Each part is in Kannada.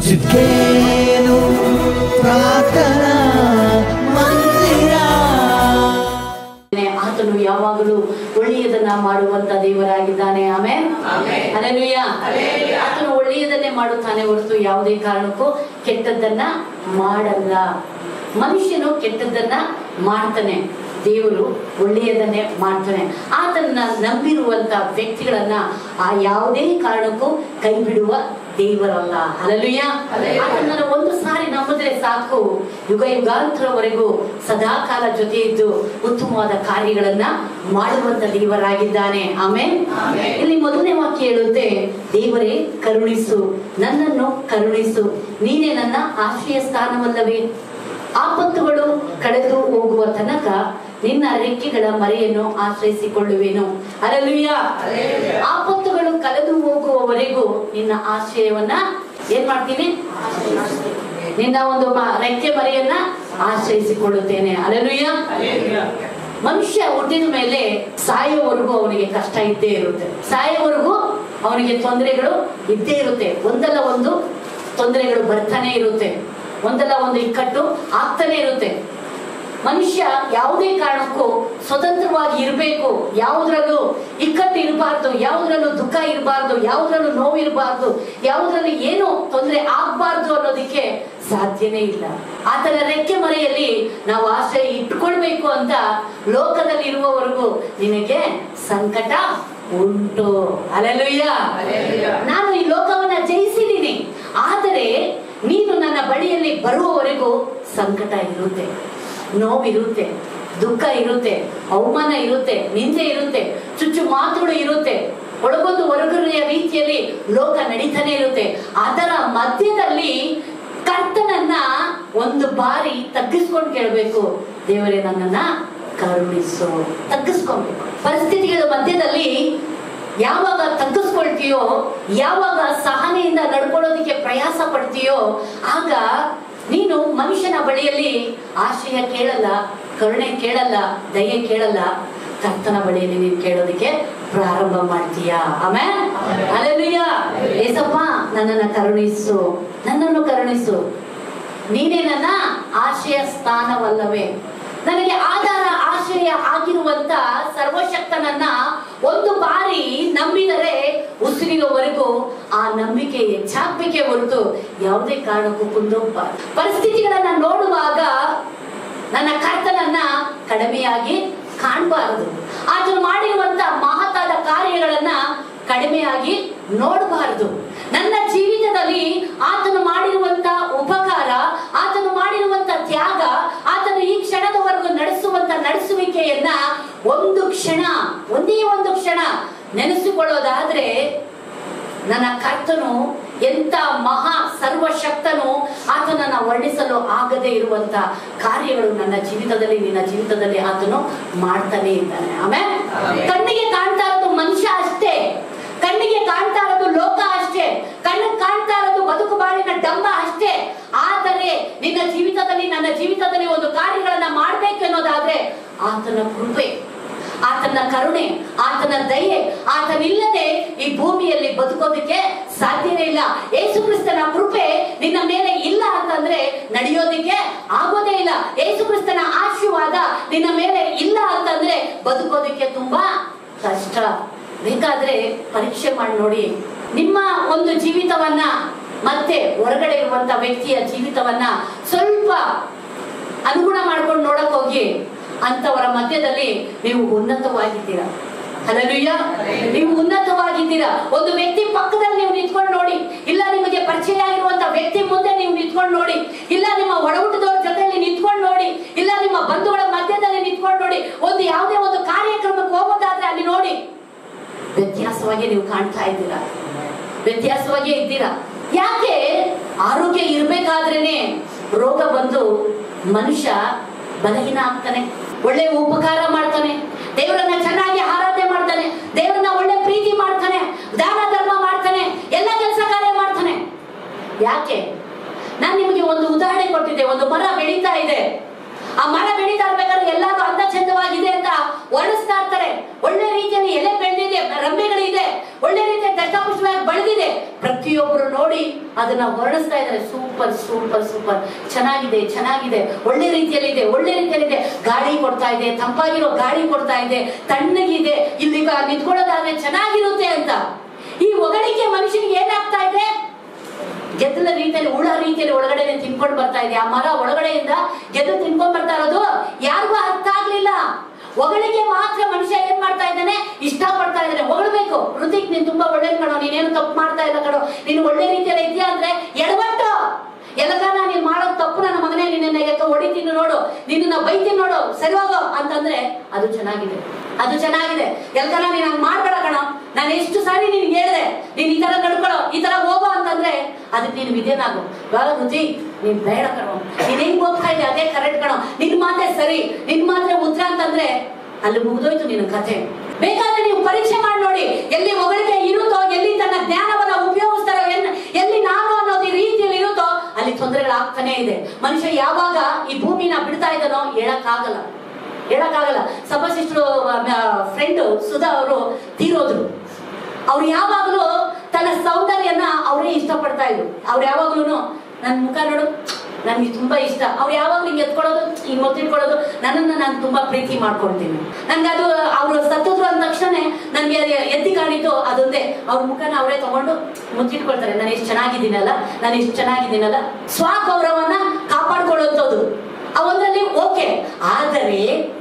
ಚಿಕ್ಕೇನು ಪ್ರಾರ್ಥನಾ ಮಂದಿರ ಆತನು ಯಾವಾಗಲೂ ಒಳ್ಳೆಯದನ್ನ ಮಾಡುವಂತ ದೇವರಾಗಿದ್ದಾನೆ ಆಮೇಲೆ ಅಲೆಲುಯ್ಯ ಆತನು ಒಳ್ಳೆಯದನ್ನೇ ಮಾಡುತ್ತಾನೆ ಹೊರತು ಯಾವುದೇ ಕಾರಣಕ್ಕೂ ಕೆಟ್ಟದ್ದನ್ನ ಮಾಡಲ್ಲ ಮನುಷ್ಯನು ಕೆಟ್ಟದ್ದನ್ನ ಮಾಡ್ತಾನೆ ದೇವರು ಒಳ್ಳೆಯದನ್ನೇ ಮಾಡ್ತಾನೆ ಆತನ್ನ ನಂಬಿರುವಂತ ವ್ಯಕ್ತಿಗಳನ್ನ ಆ ಯಾವುದೇ ಕಾರಣಕ್ಕೂ ಕೈ ಬಿಡುವ ದೇವರಲ್ಲ ಅಲಲುಯ್ಯ ಆತನ ಒಂದು ಸಾರಿ ನಂಬಿದ್ರೆ ಸಾಕು ಯುಗ ಯುಗಾಂತರವರೆಗೂ ಸದಾಕಾಲ ಜೊತೆ ಇದ್ದು ಉತ್ತಮವಾದ ಕಾರ್ಯಗಳನ್ನ ಮಾಡುವಂತ ದೇವರಾಗಿದ್ದಾನೆ ಆಮೇಲೆ ಇಲ್ಲಿ ಮೊದಲನೇ ವಾಕ್ಯ ಹೇಳುತ್ತೆ ದೇವರೇ ಕರುಣಿಸು ನನ್ನನ್ನು ಕರುಣಿಸು ನೀನೇ ನನ್ನ ಆಶ್ರಯ ಸ್ಥಾನವಲ್ಲವೇ ಆಪತ್ತುಗಳು ಕಳೆದು ಹೋಗುವ ತನಕ ನಿನ್ನ ರೆಕ್ಕೆಗಳ ಮರೆಯನ್ನು ಆಶ್ರಯಿಸಿಕೊಳ್ಳುವೆನು ಅಲಲುಯ್ಯ ಆಪತ್ತುಗಳು ಕಳೆದು ಹೋಗುವವರೆಗೂ ನಿನ್ನ ಆಶ್ರಯವನ್ನ ಏನ್ ಮಾಡ್ತೀನಿ ನಿನ್ನ ಒಂದು ಮ- ರೆಕ್ಕೆ ಮರೆಯನ್ನ ಆಶ್ರಯಿಸಿಕೊಳ್ಳುತ್ತೇನೆ ಅಲಲುಯ್ಯ ಮನುಷ್ಯ ಹುಟ್ಟಿದ ಮೇಲೆ ಸಾಯೋವರೆಗೂ ಅವನಿಗೆ ಕಷ್ಟ ಇದ್ದೇ ಇರುತ್ತೆ ಸಾಯೋವರೆಗೂ ಅವನಿಗೆ ತೊಂದರೆಗಳು ಇದ್ದೇ ಇರುತ್ತೆ ಒಂದಲ್ಲ ಒಂದು ತೊಂದರೆಗಳು ಬರ್ತಾನೆ ಇರುತ್ತೆ ಒಂದಲ್ಲ ಒಂದು ಇಕ್ಕಟ್ಟು ಆಗ್ತಾನೆ ಇರುತ್ತೆ ಮನುಷ್ಯ ಯಾವುದೇ ಕಾರಣಕ್ಕೂ ಸ್ವತಂತ್ರವಾಗಿ ಇರಬೇಕು ಯಾವುದ್ರಲ್ಲೂ ಇಕ್ಕಟ್ಟು ಇರಬಾರ್ದು ಯಾವುದ್ರಲ್ಲೂ ದುಃಖ ಇರಬಾರ್ದು ಯಾವುದ್ರಲ್ಲೂ ನೋವು ಇರಬಾರ್ದು ಯಾವುದ್ರಲ್ಲಿ ಏನು ತೊಂದರೆ ಆಗ್ಬಾರ್ದು ಅನ್ನೋದಕ್ಕೆ ಸಾಧ್ಯನೇ ಇಲ್ಲ ಆತನ ರೆಕ್ಕೆ ಮರೆಯಲ್ಲಿ ನಾವು ಆಶ್ರಯ ಇಟ್ಕೊಳ್ಬೇಕು ಅಂತ ಲೋಕದಲ್ಲಿ ಇರುವವರೆಗೂ ನಿನಗೆ ಸಂಕಟ ಉಂಟು ಅಲೆಲುಯ್ಯ ನಾನು ಈ ಲೋಕವನ್ನ ಜಯಿಸಿದ್ದೀನಿ ಆದರೆ ನೀನು ನನ್ನ ಬಳಿಯಲ್ಲಿ ಬರುವವರೆಗೂ ಸಂಕಟ ಇರುತ್ತೆ ನೋವಿರುತ್ತೆ ದುಃಖ ಇರುತ್ತೆ ಅವಮಾನ ಇರುತ್ತೆ ನಿಂದೆ ಇರುತ್ತೆ ಚುಚ್ಚು ಮಾತುಗಳು ಇರುತ್ತೆ ಒಳಗೊಂದು ಹೊರಗಡೆಯ ರೀತಿಯಲ್ಲಿ ಲೋಕ ನಡೀತಾನೆ ಇರುತ್ತೆ ಅದರ ಮಧ್ಯದಲ್ಲಿ ಕರ್ತನನ್ನ ಒಂದು ಬಾರಿ ತಗ್ಗಿಸ್ಕೊಂಡು ಕೇಳಬೇಕು ದೇವರೇ ನನ್ನನ್ನ ಕರುಣಿಸು ತಗ್ಗಿಸ್ಕೊಬೇಕು ಪರಿಸ್ಥಿತಿಗಳ ಮಧ್ಯದಲ್ಲಿ ಯಾವಾಗ ತಗ್ಗಿಸ್ಕೊಳ್ತೀಯೋ ಯಾವಾಗ ಸಹನೆಯಿಂದ ನಡ್ಕೊಳ್ಳೋದಕ್ಕೆ ಪ್ರಯಾಸ ಪಡ್ತೀಯೋ ಆಗ ನೀನು ಮನುಷ್ಯನ ಬಳಿಯಲ್ಲಿ ಆಶ್ರಯ ಕೇಳಲ್ಲ ಕರುಣೆ ಕೇಳಲ್ಲ ದಯೆ ಕೇಳಲ್ಲ ಕರ್ತನ ಬಳಿಯಲ್ಲಿ ನೀನು ಕೇಳೋದಕ್ಕೆ ಪ್ರಾರಂಭ ಮಾಡ್ತೀಯಾ ಆಮೇಲೆ ಅಲ್ಲೆಲ್ಲೂಯ್ಯ ಏಸಪ್ಪ ನನ್ನನ್ನ ಕರುಣಿಸು ನನ್ನನ್ನು ಕರುಣಿಸು ನೀನೇ ನನ್ನ ಆಶ್ರಯ ಸ್ಥಾನವಲ್ಲವೇ ನನಗೆ ಆಧಾರ ಆಶ್ರಯ ಆಗಿರುವಂತ ಸರ್ವಶಕ್ತನನ್ನ ಒಂದು ಬಾರಿ ನಂಬಿದರೆ ಉಸಿರಿನವರೆಗೂ ಆ ನಂಬಿಕೆ ಹೆಚ್ಚಾಗಬೇಕೆ ಹೊರತು ಯಾವುದೇ ಕಾರಣಕ್ಕೂ ಕುಂದೋಗ್ಬಾರ್ದು ಪರಿಸ್ಥಿತಿಗಳನ್ನ ನೋಡುವಾಗ ನನ್ನ ಕರ್ತನನ್ನ ಕಡಿಮೆಯಾಗಿ ಕಾಣಬಾರದು ಆತನು ಮಾಡಿರುವಂತ ಮಹತ್ತಾದ ಕಾರ್ಯಗಳನ್ನ ಕಡಿಮೆಯಾಗಿ ನೋಡಬಾರದು ನನ್ನ ಜೀವಿತದಲ್ಲಿ ಆತನು ಮಾಡಿರುವಂತ ಉಪಕಾರ ಆತನು ಮಾಡಿರುವಂತ ತ್ಯಾಗ ಆತನು ಈ ಕ್ಷಣದವರೆಗೂ ನಡೆಸುವಂತ ನಡೆಸುವಿಕೆಯನ್ನ ಒಂದು ಕ್ಷಣ ಒಂದೇ ಒಂದು ಕ್ಷಣ ನೆನೆಸಿಕೊಳ್ಳೋದಾದ್ರೆ ನನ್ನ ಕರ್ತನು ಎಂತ ಮಹಾ ಸರ್ವಶಕ್ತನು ಆತನನ್ನ ವರ್ಣಿಸಲು ಆಗದೆ ಇರುವಂತ ಕಾರ್ಯಗಳು ನನ್ನ ಜೀವಿತದಲ್ಲಿ ನಿನ್ನ ಜೀವಿತದಲ್ಲಿ ಆತನು ಮಾಡ್ತಾನೆ ಇದ್ದಾನೆ ಆಮೇಲೆ ಕಣ್ಣಿಗೆ ಕಾಣ್ತಾ ಇರೋದು ಮನುಷ್ಯ ಅಷ್ಟೇ ಕಣ್ಣಿಗೆ ಕಾಣ್ತಾ ಇರೋದು ಲೋಕ ಅಷ್ಟೇ ಕಣ್ಣಿಗೆ ಕಾಣ್ತಾ ಇರೋದು ಬದುಕು ಬಾಳಿನ ಡಂಬ ಅಷ್ಟೇ ಆದರೆ ನಿನ್ನ ಜೀವಿತದಲ್ಲಿ ನನ್ನ ಜೀವಿತದಲ್ಲಿ ಒಂದು ಕಾರ್ಯಗಳನ್ನ ಮಾಡ್ಬೇಕು ಅನ್ನೋದಾದ್ರೆ ಆತನ ಕೃಪೆ ಆತನ ಕರುಣೆ ಆತನ ದಯೆ ಆತನಿಲ್ಲದೆ ಈ ಭೂಮಿಯಲ್ಲಿ ಬದುಕೋದಕ್ಕೆ ಸಾಧ್ಯನೇ ಇಲ್ಲ ಯೇಸು ಕ್ರಿಸ್ತನ ಕೃಪೆ ನಿನ್ನ ಮೇಲೆ ಇಲ್ಲ ಅಂತಂದ್ರೆ ನಡೆಯೋದಕ್ಕೆ ಆಗೋದೇ ಇಲ್ಲ ಯೇಸು ಕ್ರಿಸ್ತನ ಆಶೀರ್ವಾದ ನಿನ್ನ ಮೇಲೆ ಇಲ್ಲ ಅಂತಂದ್ರೆ ಬದುಕೋದಕ್ಕೆ ತುಂಬಾ ಕಷ್ಟ ಬೇಕಾದ್ರೆ ಪರೀಕ್ಷೆ ಮಾಡಿ ನೋಡಿ ನಿಮ್ಮ ಒಂದು ಜೀವಿತವನ್ನ ಮತ್ತೆ ಹೊರಗಡೆ ಇರುವಂತ ವ್ಯಕ್ತಿಯ ಜೀವಿತವನ್ನ ಸ್ವಲ್ಪ ಅನುಗುಣ ಮಾಡ್ಕೊಂಡು ನೋಡಕ್ ಹೋಗಿ ಅಂತವರ ಮಧ್ಯದಲ್ಲಿ ನೀವು ಉನ್ನತವಾಗಿದ್ದೀರಾ ಅಲ್ಲೂಯ್ಯ ನೀವು ಉನ್ನತವಾಗಿದ್ದೀರಾ ಒಂದು ವ್ಯಕ್ತಿ ಪಕ್ಕದಲ್ಲಿ ನೀವು ನಿಂತ್ಕೊಂಡು ನೋಡಿ ಇಲ್ಲ ನಿಮಗೆ ಪರಿಚಯ ಆಗಿರುವಂತ ವ್ಯಕ್ತಿ ಮುಂದೆ ನೀವು ನಿಂತ್ಕೊಂಡು ನೋಡಿ ಇಲ್ಲ ನಿಮ್ಮ ಒಡಹುಟ್ಟದವ್ರ ಜೊತೆಯಲ್ಲಿ ನಿಂತ್ಕೊಂಡು ನೋಡಿ ಇಲ್ಲ ನಿಮ್ಮ ಬಂಧುಗಳ ಮಧ್ಯದಲ್ಲಿ ನಿಂತ್ಕೊಂಡು ನೋಡಿ ಒಂದು ಯಾವುದೇ ಒಂದು ಕಾರ್ಯಕ್ರಮಕ್ಕೆ ಹೋಗೋದಾದ್ರೆ ಅಲ್ಲಿ ನೋಡಿ ವ್ಯತ್ಯಾಸವಾಗಿ ನೀವು ಕಾಣ್ತಾ ಇದ್ದೀರಾ ವ್ಯತ್ಯಾಸವಾಗಿ ಇದ್ದೀರಾ ಯಾಕೆ ಆರೋಗ್ಯ ಇರ್ಬೇಕಾದ್ರೇನೆ ರೋಗ ಬಂದು ಮನುಷ್ಯ ಬಲಹೀನ ಆಗ್ತಾನೆ ಒಳ್ಳೆ ಉಪಕಾರ ಮಾಡ್ತಾನೆ ದೇವರನ್ನ ಚೆನ್ನಾಗಿ ಆರಾಧನೆ ಮಾಡ್ತಾನೆ ದೇವರನ್ನ ಒಳ್ಳೆ ಪ್ರೀತಿ ಮಾಡ್ತಾನೆ ದಾನ ಧರ್ಮ ಮಾಡ್ತಾನೆ ಎಲ್ಲ ಕೆಲಸ ಕಾರ್ಯ ಮಾಡ್ತಾನೆ ಯಾಕೆ ನಾನು ನಿಮಗೆ ಒಂದು ಉದಾಹರಣೆ ಕೊಟ್ಟಿದ್ದೆ ಒಂದು ಮರ ಬೆಳೀತಾ ಇದೆ ಆ ಮರ ಬೆಳೀತಾ ಇರ್ಬೇಕಾದ್ರೆ ಎಲ್ಲಾರು ಅಂದ ಚಂದವಾಗಿದೆ ಅಂತ ವರ್ಣಿಸ್ತಾ ಇರ್ತಾರೆ ಒಳ್ಳೆ ರೀತಿಯಲ್ಲಿ ಎಲೆ ಬೆಳೆದಿದೆ ರಂಬೆಗಳಿದೆ ಒಳ್ಳೆ ರೀತಿಯ ದಷ್ಟಪುಷ್ಟವಾಗಿ ಬೆಳೆದಿದೆ ಪ್ರತಿಯೊಬ್ಬರು ನೋಡಿ ಅದನ್ನ ವರ್ಣಿಸ್ತಾ ಇದ್ದಾರೆ ಸೂಪರ್ ಸೂಪರ್ ಸೂಪರ್ ಚೆನ್ನಾಗಿದೆ ಚೆನ್ನಾಗಿದೆ ಒಳ್ಳೆ ರೀತಿಯಲ್ಲಿ ಇದೆ ಒಳ್ಳೆ ರೀತಿಯಲ್ಲಿ ಇದೆ ಗಾಳಿ ಕೊಡ್ತಾ ಇದೆ ತಂಪಾಗಿರೋ ಗಾಳಿ ಕೊಡ್ತಾ ಇದೆ ತಣ್ಣಗಿದೆ ಇಲ್ಲಿ ನಿಂತ್ಕೊಳ್ಳೋದಾದ್ರೆ ಚೆನ್ನಾಗಿರುತ್ತೆ ಅಂತ ಈ ಹೊಗಳಿಕೆ ಮನುಷ್ಯನಿಗೆ ಏನಾಗ್ತಾ ಇದೆ ಗೆದ್ದಲ ರೀತಿಯಲ್ಲಿ ಹುಳ ರೀತಿಯಲ್ಲಿ ಒಳಗಡೆ ತಿನ್ಕೊಂಡು ಬರ್ತಾ ಇದೆ ಆ ಮರ ಒಳಗಡೆಯಿಂದ ಗೆದ್ದು ತಿನ್ಕೊಂಡ್ ಬರ್ತಾ ಇರೋದು ಯಾರಿಗೂ ಅರ್ಥ ಆಗ್ಲಿಲ್ಲ ಹೊಗಳಿಗೆ ಮಾತ್ರ ಮನುಷ್ಯ ಏನ್ ಮಾಡ್ತಾ ಇದ್ದಾನೆ ಇಷ್ಟ ಪಡ್ತಾ ಇದ್ದಾನೆ ಹೊಗಳಬೇಕು ಹೃತಿಕ್ ನೀನ್ ತುಂಬಾ ಒಳ್ಳೇದ್ ಕಣೋ ನೀನೇನು ತಪ್ಪು ಮಾಡ್ತಾ ಇಲ್ಲ ಕಣೋ ನೀನು ಒಳ್ಳೆ ರೀತಿಯಲ್ಲಿ ಇದೆಯಾ ಅಂದ್ರೆ ಎಡವಟ್ಟು ಎಲ್ಲಗಾನ ನೀನ್ ಮಾಡೋದ್ ತಪ್ಪು ನನ್ನ ಮಗನೇ ನಿನ್ನ ಹೊಡಿತೀನಿ ನೋಡು ನಿನ್ನ ಬೈತೀನಿ ನೋಡು ಸರಿ ಹೋಗೋ ಅಂತಂದ್ರೆ ಅದು ಚೆನ್ನಾಗಿದೆ ಅದು ಚೆನ್ನಾಗಿದೆ ಎಲ್ಗಾನ ನೀನ್ ಹಂಗ್ ಮಾಡ್ಬೇಡ ಕಣ ನಾನು ಎಷ್ಟು ಸಾರಿ ನಿನ್ಗೆ ಹೇಳಿದೆ ನೀನ್ ಈ ತರ ನಡ್ಕೊಳ್ಳೋ ಈ ತರ ಹೋಗೋ ಅಂತಂದ್ರೆ ಅದಕ್ಕೆ ನೀನು ವಿಧೇನಾಗು ಇವಾಗ ರುಚಿ ನೀನ್ ಬೇಡ ಕಣೋ ನೀನ್ ಹೆಂಗ್ ಹೋಗ್ತಾ ಇದೆ ಅದೇ ಕರೆಕ್ಟ್ ಕಣೋ ನಿನ್ ಮಾತೇ ಸರಿ ನಿನ್ ಮಾತ್ರ ಉತ್ತರ ಅಂತಂದ್ರೆ ಅಲ್ಲಿ ಮುಗ್ದೋಯ್ತು ನಿನ್ನ ಕಥೆ ಬೇಕಾದ್ರೆ ನೀವು ಪರೀಕ್ಷೆ ಮಾಡಿ ನೋಡಿ ಎಲ್ಲಿ ಹೊಗಳಿಕೆ ಇರುತ್ತೋ ಎಲ್ಲಿ ತನ್ನ ಜ್ಞಾನವನ್ನ ಉಪಯೋಗಿಸ್ತಾರೋ ಎನ್- ಎಲ್ಲಿ ನಾನು ಅನ್ನೋದು ಈ ರೀತಿಯಲ್ಲಿ ಇರುತ್ತೋ ಅಲ್ಲಿ ತೊಂದರೆಗಳಾಗ್ತಾನೆ ಇದೆ ಮನುಷ್ಯ ಯಾವಾಗ ಈ ಭೂಮಿನ ಬಿಡ್ತಾ ಇದ್ದಾನೋ ಹೇಳಕ್ಕಾಗಲ್ಲ ಹೇಳಕ್ಕಾಗಲ್ಲ ಸಭಾಶಿಷ್ಟರು ಫ್ರೆಂಡ್ ಸುಧಾ ಅವರು ತೀರೋದ್ರು ಅವ್ರು ಯಾವಾಗ್ಲೂ ತನ್ನ ಸೌಂದರ್ಯನ ಅವರೇ ಇಷ್ಟಪಡ್ತಾ ಇದ್ರು ಅವ್ರು ಯಾವಾಗ್ಲೂ ನನ್ನ ಮುಖ ನೋಡು ನನ್ಗೆ ತುಂಬಾ ಇಷ್ಟ ಅವ್ರು ಯಾವಾಗ್ಲೂ ಹಿಂಗೆ ಎತ್ಕೊಳ್ಳೋದು ಹಿಂಗ್ ಮುತ್ತಿಟ್ಕೊಳ್ಳೋದು ನನ್ನನ್ನ ನಾನು ತುಂಬಾ ಪ್ರೀತಿ ಮಾಡ್ಕೊಳ್ತೀನಿ ನನ್ಗೆ ಅದು ಅವ್ರು ಸತ್ತೋದ್ರು ಅಂದ ತಕ್ಷಣ ನನ್ಗೆ ಅದು ಎತ್ತಿ ಕಾಣಿತು ಅದೊಂದೇ ಅವ್ರ ಮುಖನ ಅವರೇ ತಗೊಂಡು ಮುಚ್ಚಿಟ್ಕೊಳ್ತಾರೆ ನಾನು ಎಷ್ಟು ಚೆನ್ನಾಗಿದ್ದೀನಲ್ಲ ನಾನು ಎಷ್ಟು ಚೆನ್ನಾಗಿದ್ದೀನಲ್ಲ ಸ್ವಗೌರವನ ಕಾಪಾಡ್ಕೊಳ್ಳೋಂಥದ್ದು ಅವನಲ್ಲಿ ಓಕೆ ಆದರೆ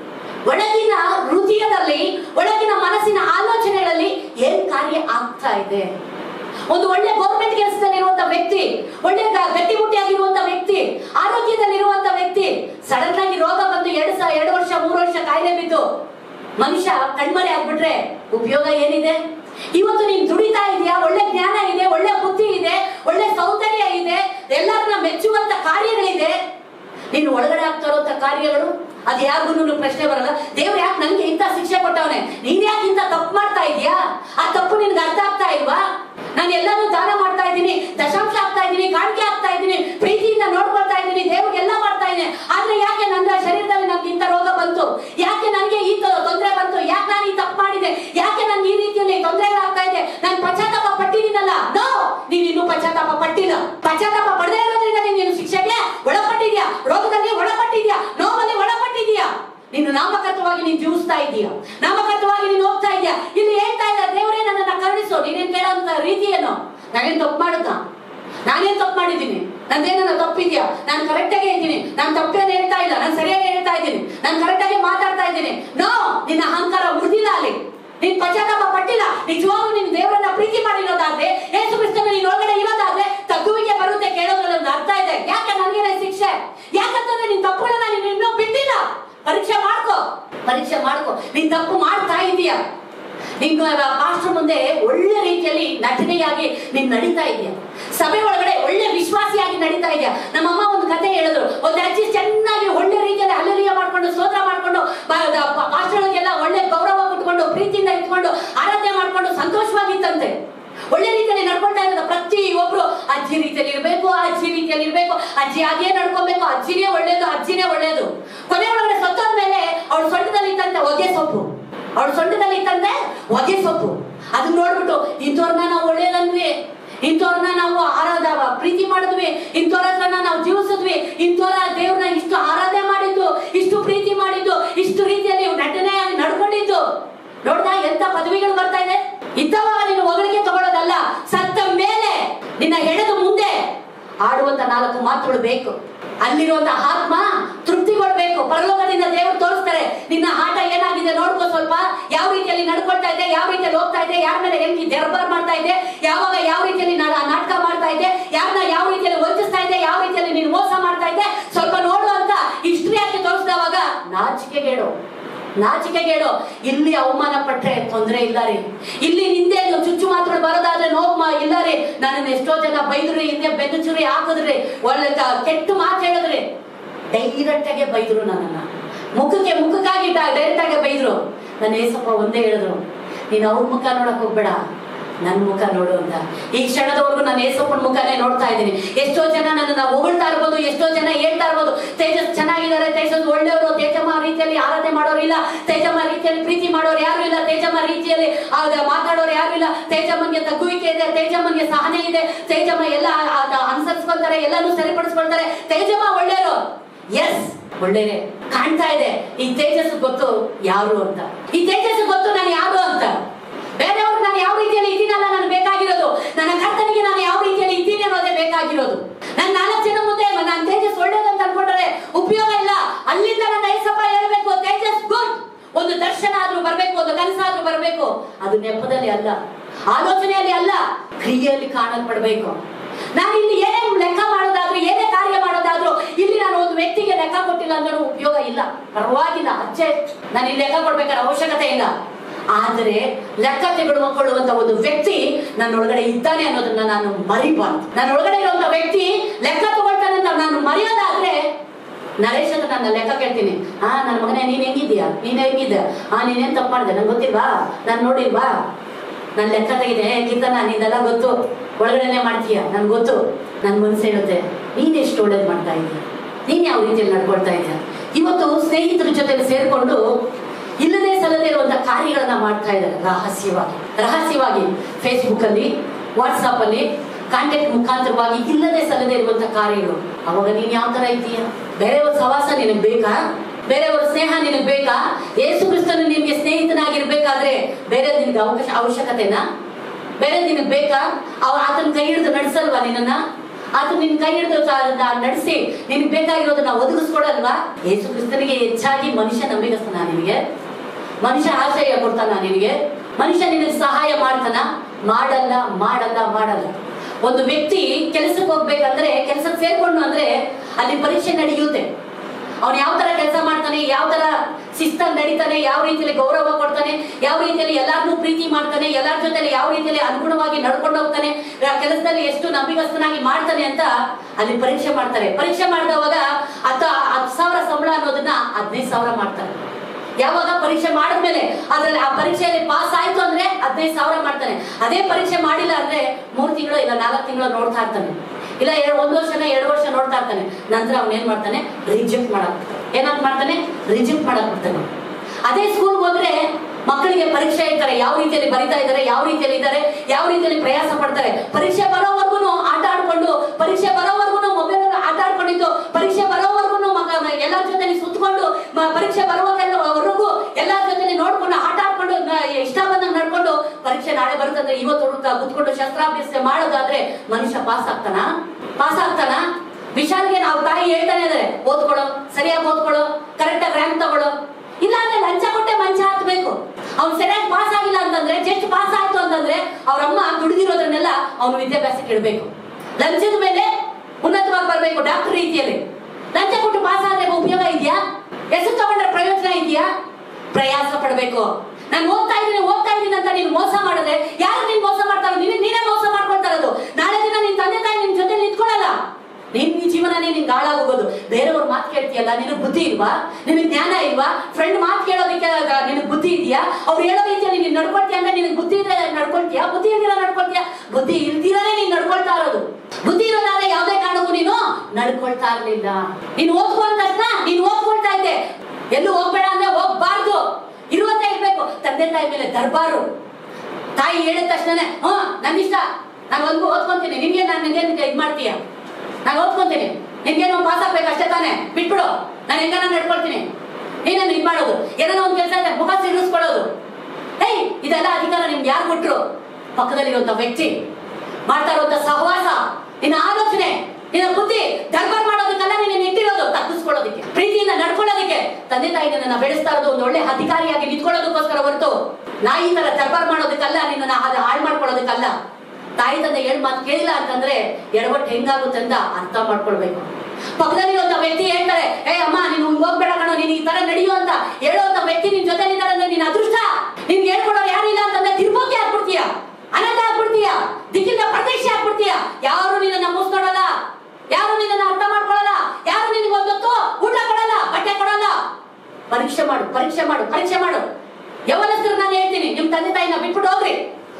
ಒಳಗಿನ ಹೃದಯದಲ್ಲಿ ಒಳಗಿನ ಮನಸ್ಸಿನ ಆಲೋಚನೆಗಳಲ್ಲಿ ಏನ್ ಕಾರ್ಯ ಆಗ್ತಾ ಇದೆ ಒಂದು ಒಳ್ಳೆ ಗೌರ್ಮೆಂಟ್ ಕೆಲಸದಲ್ಲಿರುವಂತ ವ್ಯಕ್ತಿ ಒಳ್ಳೆ ಗ- ಗಟ್ಟಿಮುಟ್ಟಿಯಾಗಿರುವಂತ ವ್ಯಕ್ತಿ ಆರೋಗ್ಯದಲ್ಲಿರುವಂತ ವ್ಯಕ್ತಿ ಸಡನ್ ಆಗಿ ರೋಗ ಬಂದು ಎರಡು ಸ ಎರಡು ವರ್ಷ ಮೂರು ವರ್ಷ ಕಾಯಿಲೆ ಬಿದ್ದು ಮನುಷ್ಯ ಕಣ್ಮರೆ ಆಗ್ಬಿಟ್ರೆ ಉಪಯೋಗ ಏನಿದೆ ಇವತ್ತು ನೀನ್ ದುಡಿತಾ ಇದೆಯಾ ಒಳ್ಳೆ ಜ್ಞಾನ ಇದೆ ಒಳ್ಳೆ ಬುದ್ಧಿ ಇದೆ ಒಳ್ಳೆ ಸೌಂದರ್ಯ ಇದೆ ಎಲ್ಲರನ್ನ ಮೆಚ್ಚುವಂತ ಕಾರ್ಯಗಳಿದೆ ನೀನು ಒಳಗಡೆ ಆಗ್ತಾ ಇರುವಂತ ಕಾರ್ಯಗಳು ಅದು ಯಾರಿಗೂ ಪ್ರಶ್ನೆ ಬರಲ್ಲ ದೇವ್ರು ಯಾಕೆ ನನ್ಗೆ ಇಂಥ ಶಿಕ್ಷೆ ಕೊಟ್ಟವನೆ ನೀನ್ ಯಾಕೆ ಇಂಥ ತಪ್ಪು ಮಾಡ್ತಾ ಇದೀಯಾ ಆ ತಪ್ಪು ನಿನ್ಗೆ ಅರ್ಥ ಆಗ್ತಾ ಇಲ್ವಾ ನಾನು ಎಲ್ಲಾನು ದಾನ ಮಾಡ್ತಾ ಇದ್ದೀನಿ ದಶಾಂಶ ಆಗ್ತಾ ಇದ್ದೀನಿ ಕಾಣಿಕೆ ಆಗ್ತಾ ಇದ್ದೀನಿ ಪ್ರೀತಿಯಿಂದ ನೋಡ್ಕೊಳ್ತಾ ಇದ್ದೀನಿ ದೇವ್ರಿಗೆ ಎಲ್ಲ ಮಾಡ್ತಾ ಇದ್ದೀನಿ ಆದ್ರೆ ಯಾಕೆ ನನ್ನ ಶರೀರದಲ್ಲಿ ನನ್ಗೆ ಇಂಥ ರೋಗ ಬಂತು ಯಾಕೆ ನನಗೆ ಈ ತ- ತೊಂದರೆ ಬಂತು ಯಾಕೆ ನಾನು ಈ ತಪ್ಪು ಮಾಡಿದೆ ಯಾಕೆ ನನ್ಗೆ ಈ ರೀತಿಯಲ್ಲಿ ತೊಂದರೆಗಳಾಗ್ತಾ ಇದೆ ನಾನು ಪಶ್ಚಾತ್ತಾಪ ಪಟ್ಟಿದ್ದೀನಲ್ಲ ನೋ ನೀನು ಇನ್ನೂ ಪಶ್ಚಾತ್ತಾಪ ಪಟ್ಟಿಲ್ಲ ಪಶ್ಚಾತ್ತಾಪ ಪಡದೇ ಇರೋದ್ರಿಂದ ನೀನು ಶಿಕ್ಷೆಗೆ ಒಳಪಟ್ಟಿದ್ಯಾ ರೋಗದಲ್ಲಿ ಒಳಪಟ್ಟಿದ್ಯಾ ನೋವಲ್ಲಿ ಒಳಪಟ್ಟಿದ್ಯಾ ನೀನು ನಾಮಕರ್ತವಾಗಿ ನೀನು ಜೀವಿಸ್ತಾ ಇದೀಯ ನಾಮಕರ್ತವಾಗಿ ನೀನು ಹೋಗ್ತಾ ಇದೀಯಾ ಇಲ್ಲಿ ಹೇಳ್ತಾ ಇಲ್ಲ ದೇವರೇ ನನ್ನನ್ನ ಕರುಣಿಸು ನೀನೇನ್ ಕೇಳೋಂತ ರೀತಿ ಏನು ನಾನೇನ್ ತಪ್ಪು ಮಾಡುತ್ತಾ ನಾನೇನ್ ತಪ್ಪು ಮಾಡಿದ್ದೀನಿ ನಂದೇನ ತಪ್ಪಿದ್ಯಾ ನಾನು ಕರೆಕ್ಟ್ ಆಗೇ ಇದ್ದೀನಿ ನಾನು ತಪ್ಪೇನು ಹೇಳ್ತಾ ಇಲ್ಲ ನಾನು ಸರಿಯಾಗಿ ಹೇಳ್ತಾ ಇದ್ದೀನಿ ನಾನು ಕರೆಕ್ಟ್ ಆಗಿ ಮಾತಾಡ್ತಾ ಇದ್ದೀನಿ ನೋ ನಿನ್ನ ಅಹಂಕಾರ ಉಳಿದಿಲ್ಲ ಅಲ್ಲಿ ನೀನ್ ಪಶ್ಚಾತ್ತಾಪ ಪಟ್ಟಿಲ್ಲ ನಿಜವಾಗ್ಲೂ ನೀನ್ ದೇವರನ್ನ ಪ್ರೀತಿ ಮಾಡಿರೋದಾದ್ರೆ ಯೇಸು ಕ್ರಿಸ್ತನ ನೀನ್ ಒಳಗಡೆ ಇರೋದಾದ್ರೆ ತಗ್ಗುವಿಗೆ ಬರುತ್ತೆ ಕೇಳೋದ್ರಲ್ಲಿ ಒಂದು ಅರ್ಥ ಇದೆ ಯಾಕೆ ನನಗೇನೆ ಶಿಕ್ಷೆ ಯಾಕಂತಂದ್ರೆ ನಿನ್ ತಪ್ಪುಗಳನ್ನ ನೀನ್ ಇನ್ನೂ ಬಿಟ್ಟಿಲ್ಲ ಪರೀಕ್ಷೆ ಮಾಡ್ಕೋ ಪರೀಕ್ಷೆ ಮಾಡ್ಕೋ ನೀನ್ ತಪ್ಪು ಮಾಡ್ತಾ ಇದೀಯ ನಿನ್ ಪಾಸ್ಟರ್ ಮುಂದೆ ಒಳ್ಳೆ ರೀತಿಯಲ್ಲಿ ನಟನೆಯಾಗಿ ನೀನ್ ನಡೀತಾ ಇದೆಯಾ ಸಭೆ ಒಳಗಡೆ ಒಳ್ಳೆ ವಿಶ್ವಾಸಿಯಾಗಿ ನಡೀತಾ ಇದೆಯಾ ನಮ್ಮಮ್ಮ ಒಂದು ಕತೆ ಹೇಳಿದ್ರು ಒಂದು ಅಜ್ಜಿ ಚೆನ್ನಾಗಿ ಒಳ್ಳೆ ರೀತಿಯಲ್ಲಿ ಅಲ್ಲರಿಯ ಮಾಡ್ಕೊಂಡು ಸ್ತೋತ್ರ ಮಾಡ್ಕೊಂಡು ಪಾಸ್ಟರ್ಗಳಿಗೆಲ್ಲ ಒಳ್ಳೆ ಗೌರವ ಕೊಟ್ಕೊಂಡು ಪ್ರೀತಿಯಿಂದ ಇಟ್ಕೊಂಡು ಆರಾಧನೆ ಮಾಡ್ಕೊಂಡು ಸಂತೋಷವಾಗಿತ್ತಂತೆ ಒಳ್ಳೆ ರೀತಿಯಲ್ಲಿ ನಡ್ಕೊಳ್ತಾ ಇರೋದು ಪ್ರತಿ ಒಬ್ರು ಅಜ್ಜಿ ರೀತಿಯಲ್ಲಿ ಇರ್ಬೇಕು ಅಜ್ಜಿ ರೀತಿಯಲ್ಲಿ ಇರ್ಬೇಕು ಅಜ್ಜಿ ಹಾಗೇ ನಡ್ಕೊಬೇಕು ಅಜ್ಜಿನೇ ಒಳ್ಳೇದು ಅಜ್ಜಿನೇ ಒಳ್ಳೇದು ಕೊನೆ ಒಳಗಡೆ ಸತ್ತೋದ್ಮೇಲೆ ಅವಳು ಸೊಂಟದಲ್ಲಿ ಇತ್ತಂತೆ ಹೊಗೆ ಸೊಪ್ಪು ಅವಳು ಸೊಂಟದಲ್ಲಿ ಇತ್ತಂತೆ ಹೊಗೆ ಸೊಪ್ಪು ಅದನ್ನ ನೋಡ್ಬಿಟ್ಟು ಇಂಥವ್ರನ್ನ ನಾವು ಒಳ್ಳೇದನ್ವಿ ಇಂಥವ್ರನ್ನ ನಾವು ಆರಾಧ ಪ್ರೀತಿ ಮಾಡಿದ್ವಿ ಇಂಥವ್ರ ಹತ್ರನ ನಾವು ಜೀವಿಸಿದ್ವಿ ಇಂಥವ್ರ ದೇವ್ರನ್ನ ಇಷ್ಟು ಆರಾಧನೆ ಮಾಡಿದ್ದು ಇಷ್ಟು ಪ್ರೀತಿ ಮಾಡಿದ್ದು ಇಷ್ಟು ರೀತಿಯಲ್ಲಿ ನಟನೆ ನಡ್ಕೊಂಡಿದ್ದು ನೋಡ್ದ ಎಂತ ಪದವಿಗಳು ಬರ್ತಾ ಇದೆ ಇದ್ದವಾಗ ನೀನು ಹೊಗಳಿಕೆ ತಗೊಳ್ಳೋದಲ್ಲ ಸತ್ತ ಮೇಲೆ ನಿನ್ನ ಹೆಣದ ಮುಂದೆ ಆಡುವಂತ ನಾಲ್ಕು ಮಾತುಗಳು ಬೇಕು ಅಲ್ಲಿರುವಂತ ಆತ್ಮ ತೃಪ್ತಿಗೊಳ್ಬೇಕು ಪರಲೋಕದಿಂದ ದೇವರು ತೋರಿಸ್ತಾರೆ ನಿನ್ನ ಆಟ ಏನಾಗಿದೆ ನೋಡ್ಕೋ ಸ್ವಲ್ಪ ಯಾವ ರೀತಿಯಲ್ಲಿ ನಡ್ಕೊಳ್ತಾ ಇದೆ ಯಾವ ರೀತಿಯಲ್ಲಿ ಹೋಗ್ತಾ ಇದೆ ಯಾರ ಮೇಲೆ ಹೆಂಗಿ ದರ್ಬಾರ್ ಮಾಡ್ತಾ ಇದೆ ಯಾವಾಗ ಯಾವ ರೀತಿಯಲ್ಲಿ ನಾ- ನಾಟಕ ಮಾಡ್ತಾ ಇದೆ ಯಾರನ್ನ ಯಾವ ರೀತಿಯಲ್ಲಿ ವಂಚಿಸ್ತಾ ಇದೆ ಯಾವ ರೀತಿಯಲ್ಲಿ ನೀನು ಮೋಸ ಮಾಡ್ತಾ ಇದೆ ಸ್ವಲ್ಪ ನೋಡು ಅಂತ ಹಿಸ್ಟ್ರಿ ಹಾಕಿ ತೋರಿಸಿದವಾಗ ನಾಚಿಕೆಗೇಡು ನಾಚಿಕೆಗೇಡು ಇಲ್ಲಿ ಅವಮಾನ ಪಟ್ರೆ ತೊಂದರೆ ಇಲ್ಲ ರೀ ಇಲ್ಲಿ ಹಿಂದೆ ಚುಚ್ಚು ಮಾತುಗಳು ಬರೋದಾದ್ರೆ ನೋವು ಮಾ- ಇಲ್ಲ ರೀ ನನ್ನನ್ನು ಎಷ್ಟೋ ಜನ ಬೈದ್ರಿ ಹಿಂದೆ ಬೆನ್ನು ಚುರಿ ಹಾಕಿದ್ರಿ ಒಳ್ಳೆ ತ- ಕೆಟ್ಟ ಮಾತು ಹೇಳಿದ್ರಿ ಡೈರೆಕ್ಟ್ ಆಗಿ ಬೈದ್ರು ನನ್ನನ್ನ ಮುಖಕ್ಕೆ ಮುಖಕ್ಕಾಗಿ ಡೈರೆಕ್ಟ್ ಆಗಿ ಬೈದ್ರು ನನ್ನ ಏಸಪ್ಪ ಒಂದೇ ಹೇಳಿದ್ರು ನೀನು ಅವ್ರ ಮುಖ ನೋಡಕ್ ಹೋಗ್ಬೇಡ ನನ್ನ ಮುಖ ನೋಡು ಅಂತ ಈ ಕ್ಷಣದವರೆಗೂ ನಾನು ಏಸಪ್ಪನ ಮುಖನೇ ನೋಡ್ತಾ ಇದ್ದೀನಿ ಎಷ್ಟೋ ಜನ ನನ್ನನ್ನ ಹೊಗಳ್ತಾ ಇರ್ಬೋದು ಎಷ್ಟೋ ಜನ ಹೇಳ್ತಾ ಇರ್ಬೋದು ತೇಜಸ್ ಚೆನ್ನಾಗಿದ್ದಾರೆ ತೇಜಸ್ ಒಳ್ಳೆಯವರು ತೇಜಮ್ಮ ರೀತಿಯಲ್ಲಿ ಆರಾಧನೆ ಮಾಡೋರು ಇಲ್ಲ ತೇಜಮ್ಮ ರೀತಿಯಲ್ಲಿ ಪ್ರೀತಿ ಮಾಡೋರು ಯಾರು ಇಲ್ಲ ತೇಜಮ್ಮ ರೀತಿಯಲ್ಲಿ ಆಗ ಮಾತಾಡೋರು ಯಾರು ಇಲ್ಲ ತೇಜಮ್ಮನ್ಗೆ ತಗ್ಗುವಿಕೆ ಇದೆ ತೇಜಮ್ಮನ್ಗೆ ಸಹನೆ ಇದೆ ತೇಜಮ್ಮ ಎಲ್ಲ ಆದ ಅನುಸರಿಸ್ಕೊಳ್ತಾರೆ ಎಲ್ಲಾನು ಸರಿಪಡಿಸ್ಕೊಳ್ತಾರೆ ತೇಜಮ್ಮ ಒಳ್ಳೆಯವರು ಎಸ್ ಒಳ್ಳೆಯದೇ ಕಾಣ್ತಾ ಇದೆ ಈ ತೇಜಸ್ ಗೊತ್ತು ಯಾರು ಅಂತ ಈ ತೇಜಸ್ ಗೊತ್ತು ನಾನು ಯಾರು ಅಂತ ಬೇರೆಯವ್ರು ನಾನು ಯಾವ ರೀತಿಯಲ್ಲಿ ಇದ್ದೀನಲ್ಲ ನಾನು ಬೇಕಾಗಿರೋದು ನನ್ನ ಕರ್ತನಿಗೆ ನಾನು ಯಾವ ರೀತಿಯಲ್ಲಿ ಇದ್ದೀನಿ ಅನ್ನೋದೇ ಬೇಕಾಗಿರೋದು ನನ್ನ ನಾಲ್ಕು ಜನ ಮುಂದೆ ನಾನು ತೇಜಸ್ ಒಳ್ಳೇದಂತ ಅನ್ಕೊಂಡ್ರೆ ಉಪಯೋಗ ಇಲ್ಲ ಅಲ್ಲಿಂದ ನನ್ನ ಐಸಪ್ಪ ಹೇಳ್ಬೇಕು ತೇಜಸ್ ಗುಡ್ ಒಂದು ದರ್ಶನ ಆದ್ರೂ ಬರ್ಬೇಕು ಒಂದು ಕನಸಾದ್ರೂ ಬರ್ಬೇಕು ಅದು ನೆಪದಲ್ಲಿ ಅಲ್ಲ ಆಲೋಚನೆಯಲ್ಲಿ ಅಲ್ಲ ಕ್ರಿಯೆಯಲ್ಲಿ ಕಾಣಲ್ಪಡ್ಬೇಕು ನಾನು ಇಲ್ಲಿ ಏನೇ ಲೆಕ್ಕ ಮಾಡೋದಾದ್ರೂ ಏನೇ ಕಾರ್ಯ ಮಾಡೋದಾದ್ರೂ ಇಲ್ಲಿ ನಾನು ಒಂದು ವ್ಯಕ್ತಿಗೆ ಲೆಕ್ಕ ಕೊಟ್ಟಿಲ್ಲ ಅಂದ್ರೂ ಉಪಯೋಗ ಇಲ್ಲ ಪರವಾಗಿಲ್ಲ ಅಚ್ಚೆ ನಾನು ಇಲ್ಲಿ ಲೆಕ್ಕ ಕೊಡ್ಬೇಕಾದ ಅವಶ್ಯಕತೆ ಇಲ್ಲ ಆದರೆ ಲೆಕ್ಕ ತೆಗೆದುಕೊಳ್ಳುವಂತ ಒಂದು ವ್ಯಕ್ತಿ ನನ್ನ ಒಳಗಡೆ ಇದ್ದಾನೆ ಅನ್ನೋದನ್ನ ನಾನು ಮರಿಬಾರ್ದು ನನ್ನ ಒಳಗಡೆ ಇರುವಂತ ವ್ಯಕ್ತಿ ಲೆಕ್ಕ ತಗೊಳ್ತಾನೆ ಅಂತ ನಾನು ಮರೆಯೋದಾದ್ರೆ ನರೇಶ್ ಅಂತ ನನ್ನ ಲೆಕ್ಕ ಕೇಳ್ತೀನಿ ಹಾ ನನ್ನ ಮಗನೇ ನೀನ್ ಹೆಂಗಿದ್ಯಾ ನೀನ್ ಹೆಂಗಿದ್ಯಾ ಹಾ ನೀನೇನ್ ತಪ್ಪು ಮಾಡಿದೆ ನಂಗೆ ಗೊತ್ತಿಲ್ವಾ ನಾನು ನೋಡಿಲ್ವಾ ನಾನು ಲೆಕ್ಕ ತೆಗಿದೆ ಕೀರ್ತನ ನಿಂದೆಲ್ಲ ಗೊತ್ತು ಒಳಗಡೆನೆ ಮಾಡ್ತೀಯ ನನ್ಗೆ ಗೊತ್ತು ನನ್ ಮನ್ಸು ಹೇಳುತ್ತೆ ನೀನ್ ಎಷ್ಟು ಒಳ್ಳೇದು ಮಾಡ್ತಾ ಇದೀಯ ನೀನ್ ಯಾವ ರೀತಿಯಲ್ಲಿ ನಡ್ಕೊಳ್ತಾ ಇದೀಯ ಇವತ್ತು ಸ್ನೇಹಿತರ ಜೊತೆ ಸೇರ್ಕೊಂಡು ಇಲ್ಲದೆ ಸಲ್ಲದೆ ಇರುವಂತ ಕಾರ್ಯಗಳನ್ನ ಮಾಡ್ತಾ ಇದ್ದಾರೆ ರಹಸ್ಯವಾಗಿ ರಹಸ್ಯವಾಗಿ ಫೇಸ್ಬುಕ್ ಅಲ್ಲಿ ವಾಟ್ಸಾಪ್ ಅಲ್ಲಿ ಕಾಂಟ್ಯಾಕ್ಟ್ ಮುಖಾಂತರವಾಗಿ ಇಲ್ಲದೆ ಸಲ್ಲದೆ ಇರುವಂತ ಕಾರ್ಯಗಳು ಅವಾಗ ನೀನ್ ಯಾವ ತರ ಇದೀಯ ಬೇರೆಯವ್ರ ಸವಾಸ ನಿನಗ್ ಬೇಕಾ ಬೇರೆಯವ್ರ ಸ್ನೇಹ ನಿನಗ್ ಬೇಕಾ ಯೇಸು ಕ್ರಿಸ್ತನು ನಿನ್ಗೆ ಸ್ನೇಹಿತನಾಗಿರ್ಬೇಕಾದ್ರೆ ಬೇರೆ ನಿನ್ಗೆ ಅವಕಾಶ ಅವಶ್ಯಕತೆನಾ ಬೇರೆ ನಿನಗ್ ಬೇಕಾ ಅವ ಆತನ ಕೈ ಹಿಡಿದು ನಡೆಸಲ್ವಾ ನಿನ್ನನ್ನ ಆತ ನಿನ್ ಕೈ ಹಿಡಿದು ನಡೆಸಿ ನಿನಗ್ ಬೇಕಾಗಿರೋದನ್ನ ಒದಗಿಸ್ಕೊಡಲ್ವಾ ಯೇಸು ಕ್ರಿಸ್ತನಿಗೆ ಹೆಚ್ಚಾಗಿ ಮನುಷ್ಯ ನಂಬಿಕಸ್ತನ ನಿನಗೆ ಮನುಷ್ಯ ಆಶ್ರಯ ಕೊಡ್ತಾನ ನಿನಗೆ ಮನುಷ್ಯ ನಿನಗೆ ಸಹಾಯ ಮಾಡ್ತಾನ ಮಾಡಲ್ಲ ಮಾಡಲ್ಲ ಮಾಡಲ್ಲ ಒಂದು ವ್ಯಕ್ತಿ ಕೆಲಸಕ್ಕೆ ಹೋಗ್ಬೇಕಂದ್ರೆ ಕೆಲಸಕ್ಕೆ ಸೇರ್ಕೊಂಡು ಅಂದ್ರೆ ಅಲ್ಲಿ ಪರೀಕ್ಷೆ ನಡೆಯುತ್ತೆ ಅವ್ನು ಯಾವ ತರ ಕೆಲಸ ಮಾಡ್ತಾನೆ ಯಾವ ತರ ಶಿಸ್ತಾಗಿ ನಡೀತಾನೆ ಯಾವ ರೀತಿಯಲ್ಲಿ ಗೌರವ ಕೊಡ್ತಾನೆ ಯಾವ ರೀತಿಯಲ್ಲಿ ಎಲ್ಲಾರ್ನೂ ಪ್ರೀತಿ ಮಾಡ್ತಾನೆ ಎಲ್ಲಾರ ಜೊತೆಲಿ ಯಾವ ರೀತಿಯಲ್ಲಿ ಅನುಗುಣವಾಗಿ ನಡ್ಕೊಂಡು ಹೋಗ್ತಾನೆ ಆ ಕೆಲಸದಲ್ಲಿ ಎಷ್ಟು ನಂಬಿಕಸ್ಥನಾಗಿ ಮಾಡ್ತಾನೆ ಅಂತ ಅಲ್ಲಿ ಪರೀಕ್ಷೆ ಮಾಡ್ತಾರೆ ಪರೀಕ್ಷೆ ಮಾಡಿದವಾಗ ಹತ್ತು ಹತ್ತು ಸಾವಿರ ಸಂಬಳ ಅನ್ನೋದನ್ನ ಹದಿನೈದು ಸಾವಿರ ಮಾಡ್ತಾರೆ ಯಾವಾಗ ಪರೀಕ್ಷೆ ಮಾಡಿದ್ಮೇಲೆ ಅದ್ರಲ್ಲಿ ಆ ಪರೀಕ್ಷೆಯಲ್ಲಿ ಪಾಸ್ ಆಯ್ತು ಅಂದ್ರೆ ಹದಿನೈದು ಸಾವಿರ ಮಾಡ್ತಾನೆ ಅದೇ ಪರೀಕ್ಷೆ ಮಾಡಿಲ್ಲ ಅಂದ್ರೆ ಮೂರ್ ತಿಂಗಳು ಇಲ್ಲ ನಾಲ್ಕು ತಿಂಗಳು ನೋಡ್ತಾ ಇರ್ತಾನೆ ಇಲ್ಲ ಎರಡು ಒಂದ್ ವರ್ಷನ ಎರಡು ವರ್ಷ ನೋಡ್ತಾ ಇರ್ತಾನೆ ನಂತರ ಅವ್ನ ಏನ್ ಮಾಡ್ತಾನೆ ರಿಜೆಕ್ಟ್ ಮಾಡಕ್ ಏನಂತ ಮಾಡ್ತಾನೆ ರಿಜೆಕ್ಟ್ ಮಾಡಕ್ ಬಿಡ್ತಾನೆ ಅದೇ ಸ್ಕೂಲ್ಗೆ ಹೋದ್ರೆ ಮಕ್ಕಳಿಗೆ ಪರೀಕ್ಷೆ ಇರ್ತಾರೆ ಯಾವ ರೀತಿಯಲ್ಲಿ ಬರಿತಾ ಇದ್ದಾರೆ ಯಾವ ರೀತಿಯಲ್ಲಿ ಇದ್ದಾರೆ ಯಾವ ರೀತಿಯಲ್ಲಿ ಪ್ರಯಾಸ ಪಡ್ತಾರೆ ಪರೀಕ್ಷೆ ಬರೋವರೆಗೂ ಆಟ ಆಡ್ಕೊಂಡು ಪರೀಕ್ಷೆ ಬರೋವರೆಗೂ ಮೊಬೈಲ್ ಆಟ ಆಡ್ಕೊಂಡಿದ್ದು ಪರೀಕ್ಷೆ ಬರೋವರೆಗೂ ಎಲ್ಲರ ಜೊತೆ ಸುತ್ತಕೊಂಡು ಮ- ಪರೀಕ್ಷೆ ಬರುವಾಗೆಲ್ಲವರೆಗೂ ಎಲ್ಲರ ಜೊತೆ ನೋಡ್ಕೊಂಡು ಆಟ ಆಡ್ಕೊಂಡು ನ- ಇಷ್ಟ ಬಂದಂಗೆ ನಡ್ಕೊಂಡು ಪರೀಕ್ಷೆ ನಾಳೆ ಬರುತ್ತಂದ್ರೆ ಇವತ್ತು ಹುಡುಗ ಕುತ್ಕೊಂಡು ಶಸ್ತ್ರಾಭ್ಯಾಸ ಮಾಡೋದಾದ್ರೆ ಮನುಷ್ಯ ಪಾಸ್ ಆಗ್ತಾನ ಪಾಸ್ ಆಗ್ತಾನ ವಿಶಾಲ್ಗೆ ನಾವು ತಾಯಿ ಹೇಳ್ತಾನೆ ಇದಾರೆ ಓದ್ಕೊಳ್ಳೋ ಸರಿಯಾಗಿ ಓದ್ಕೊಳ್ಳೋ ಕರೆಕ್ಟ್ ಆಗಿ ರ್ಯಾಂಕ್ ತಗೊಳ್ಳೋ ಇಲ್ಲ ಅಂದ್ರೆ ಲಂಚ ಕೊಟ್ಟೆ ಮಂಚ ಹಾಕ್ಬೇಕು ಅವ್ನು ಸರಿಯಾಗಿ ಪಾಸ್ ಆಗಿಲ್ಲ ಅಂತಂದ್ರೆ ಜಸ್ಟ್ ಪಾಸ್ ಆಯ್ತು ಅಂತಂದ್ರೆ ಅವ್ರಮ್ಮ ದುಡಿದಿರೋದ್ರನ್ನೆಲ್ಲ ಅವ್ನು ವಿದ್ಯಾಭ್ಯಾಸಕ್ಕೆ ಇಡಬೇಕು ಲಂಚದ ಮೇಲೆ ಉನ್ನತವಾಗಿ ಬರ್ಬೇಕು ಡಾಕ್ಟರ್ ರೀತಿಯಲ್ಲಿ ಲಂಚ ಕೊಟ್ಟು ಪಾಸ್ ಆದ್ರೆ ಉಪಯೋಗ ಇದೆಯಾ ಹೆಸರು ತಗೊಂಡ್ರೆ ಪ್ರಯೋಜನ ಇದೆಯಾ ಪ್ರಯಾಸ ಪಡ್ಬೇಕು ನಾನು ಓದ್ತಾ ಇದ್ದೀನಿ ಓದ್ತಾ ಇದ್ದೀನಿ ಅಂತ ನೀನು ಮೋಸ ಮಾಡಿದ್ರೆ ಯಾರು ನೀನ್ ಮೋಸ ಮಾಡ್ತಾರೋ ನೀನು ನೀನೇ ಮೋಸ ಮಾಡ್ಕೊಳ್ತಾ ಇರೋದು ನಾಳೆ ದಿನ ನಿನ್ ತಂದೆ ತಾಯಿ ನಿನ್ ಜೊತೆ ನಿಂತ್ಕೊಳ್ಳಲ್ಲ ನಿನ್ ಜೀವನನೇ ನಿನ್ಗೆ ಹಾಳಾಗೋಗೋದು ಬೇರೆಯವ್ರ ಮಾತು ಕೇಳ್ತೀಯಲ್ಲ ನಿನಗ್ ಬುದ್ಧಿ ಇಲ್ವಾ ನಿನಗ್ ಜ್ಞಾನ ಇಲ್ವಾ ಫ್ರೆಂಡ್ ಮಾತು ಕೇಳೋದಕ್ಕೆ ನಿನಗ್ ಬುದ್ಧಿ ಇದೆಯಾ ಅವ್ರು ಹೇಳೋ ರೀತಿಯಲ್ಲಿ ನೀನ್ ನಡ್ಕೊಳ್ತೀಯ ಅಂದ್ರೆ ನಿನಗ್ ಬುದ್ಧಿ ಇದ್ರೆ ನಡ್ಕೊಳ್ತೀಯಾ ಬುದ್ಧಿ ಇಲ್ದಿರ ನಡ್ಕೊಳ್ತೀಯಾ ಬುದ್ಧಿ ಇಲ್ದಿರನೇ ನೀನ್ ನಡ್ಕೊಳ್ತಾ ಇರೋದು ಬುದ್ಧಿ ಇರೋದಾದ್ರೆ ಯಾವುದೇ ಕಾರಣಕ್ಕೂ ನೀನು ನಡ್ಕೊಳ್ತಾ ಇರ್ಲಿಲ್ಲ ನೀನ್ ಓದ್ಕೊಂಡ ತಕ್ಷಣ ನೀನ್ ಓದ್ಕೊಳ್ತಾ ಇದ್ದೆ ಎಲ್ಲೂ ಹೋಗ್ಬೇಡ ಅಂದ್ರೆ ಹೋಗ್ಬಾರ್ದು ಇರುವಂತ ಇರ್ಬೇಕು ತಂದೆ ತಾಯಿ ಮೇಲೆ ದರ್ಬಾರು ತಾಯಿ ಹೇಳಿದ ತಕ್ಷಣ ಹ್ಮ್ ನನ್ ಇಷ್ಟ ನಾನು ಒಂದು ಓದ್ಕೊಂತೀನಿ ನಿನ್ಗೆ ನಾನು ನಿನ್ಗೆ ಇದ್ ಮಾಡ್ತೀಯ ನಾನು ಓದ್ಕೊಂತೀನಿ ನಿನ್ಗೇನೋ ಪಾಸ್ ಆಗ್ಬೇಕು ಅಷ್ಟೇ ತಾನೇ ಬಿಟ್ಬಿಡು ನಾನು ಹೆಂಗ ನಾನು ನಡ್ಕೊಳ್ತೀನಿ ನೀನೇನು ಇದ್ ಮಾಡೋದು ಏನಾರ ಒಂದು ಕೆಲಸ ಇದೆ ಮುಖ ಸಿಗಿಸ್ಕೊಳ್ಳೋದು ಏಯ್ ಇದೆಲ್ಲ ಅಧಿಕಾರ ನಿಮ್ಗೆ ಯಾರು ಕೊಟ್ರು ಪಕ್ಕದಲ್ಲಿರುವಂತ ವ್ಯಕ್ತಿ ಮಾಡ್ತಾ ಇರುವಂತ ಸಹವಾಸ ನಿನ್ನ ಆಲೋಚನೆ ನಿನ್ನ ಬುದ್ಧಿ ದರ್ಬಾರ್ ಮಾಡೋದಕ್ಕೆಲ್ಲ ನೀನು ಇಟ್ಟಿರೋದು ತಪ್ಪಿಸ್ಕೊಳ್ಳೋದಕ್ಕೆ ಪ್ರೀತಿಯಿಂದ ನಡ್ಕೊಳ್ಳೋದಕ್ಕೆ ತಂದೆ ತಾಯಿ ನಿನ್ನ ಬೆಳೆಸ್ತಾ ಇರೋದು ಒಂದು ಒಳ್ಳೆ ಅಧಿಕಾರಿಯಾಗಿ ನಿಂತ್ಕೊಳ್ಳೋದಕ್ಕೋಸ್ಕರ ಹೊರತು ನಾಯಿ ತರ ದರ್ಬಾರ್ ಮಾಡೋದಕ್ಕಲ್ಲ ನಿನ್ನ ಹಾಳು ಮಾಡ್ಕೊಳ್ಳೋದಕ್ಕಲ್ಲ ತಾಯಿ ತಂದೆ ಹೇಳ್ ಮಾತು ಕೇಳಿಲ್ಲ ಅಂತಂದ್ರೆ ಎಡವಟ್ಟು ಹೆಂಗಾಗುತ್ತೆ ಅಂತ ಅರ್ಥ ಮಾಡ್ಕೊಳ್ಬೇಕು ಪಕ್ಕದಲ್ಲಿರುವಂತ ವ್ಯಕ್ತಿ ಹೇಳ್ತಾರೆ ಏ ಅಮ್ಮ ನೀನು ಹಿಂಗ್ ಹೋಗ್ಬೇಡ ಕಣೋ ನೀನ್ ಈ ತರ ನಡೆಯೋ ಅಂತ ಹೇಳುವಂತ ವ್ಯಕ್ತಿ ನಿನ್ ಜೊತೆ ಇದ್ದಾರೆ ಅಂದ್ರೆ ನಿನ್ ಅದೃಷ್ಟ ನಿನ್ಗೆ ಹೇಳ್ಕೊಡೋರು ಯಾರಿಲ್ಲ ಅಂತಂದ್ರೆ ತಿರ್ಬೋಕೆ ಆಗ್ಬಿಡ್ತೀಯ ಅನಾಥ ಆಗ್ಬಿಡ್ತೀಯ ದಿಕ್ಕಿಂದ ಪ್ರದೇಶ ಆಗ್ಬಿಡ್ತೀಯ ಯಾರು ನಿನ್ನ ಮುಸ್ಕೊಡಲ್ಲ ಯಾರು ನಿನ್ನ ಅರ್ಥ ಮಾಡ್ಕೊಳಲ್ಲ ಯಾರು ನಿನಗೆ ಒಂದೊತ್ತು ಊಟ ಕೊಡಲ್ಲ ಬಟ್ಟೆ ಕೊಡಲ್ಲ ಪರೀಕ್ಷೆ ಮಾಡು ಪರೀಕ್ಷೆ ಮಾಡು ಪರೀಕ್ಷೆ ಮಾಡು ಯವನಸ್ಥರು ನಾನು ಹೇಳ್ತೀನಿ ನಿಮ್ ತಂದೆ ತಾಯಿನ ಬಿಟ್ಬಿಟ್ಟು ಹೋಗ್ರಿ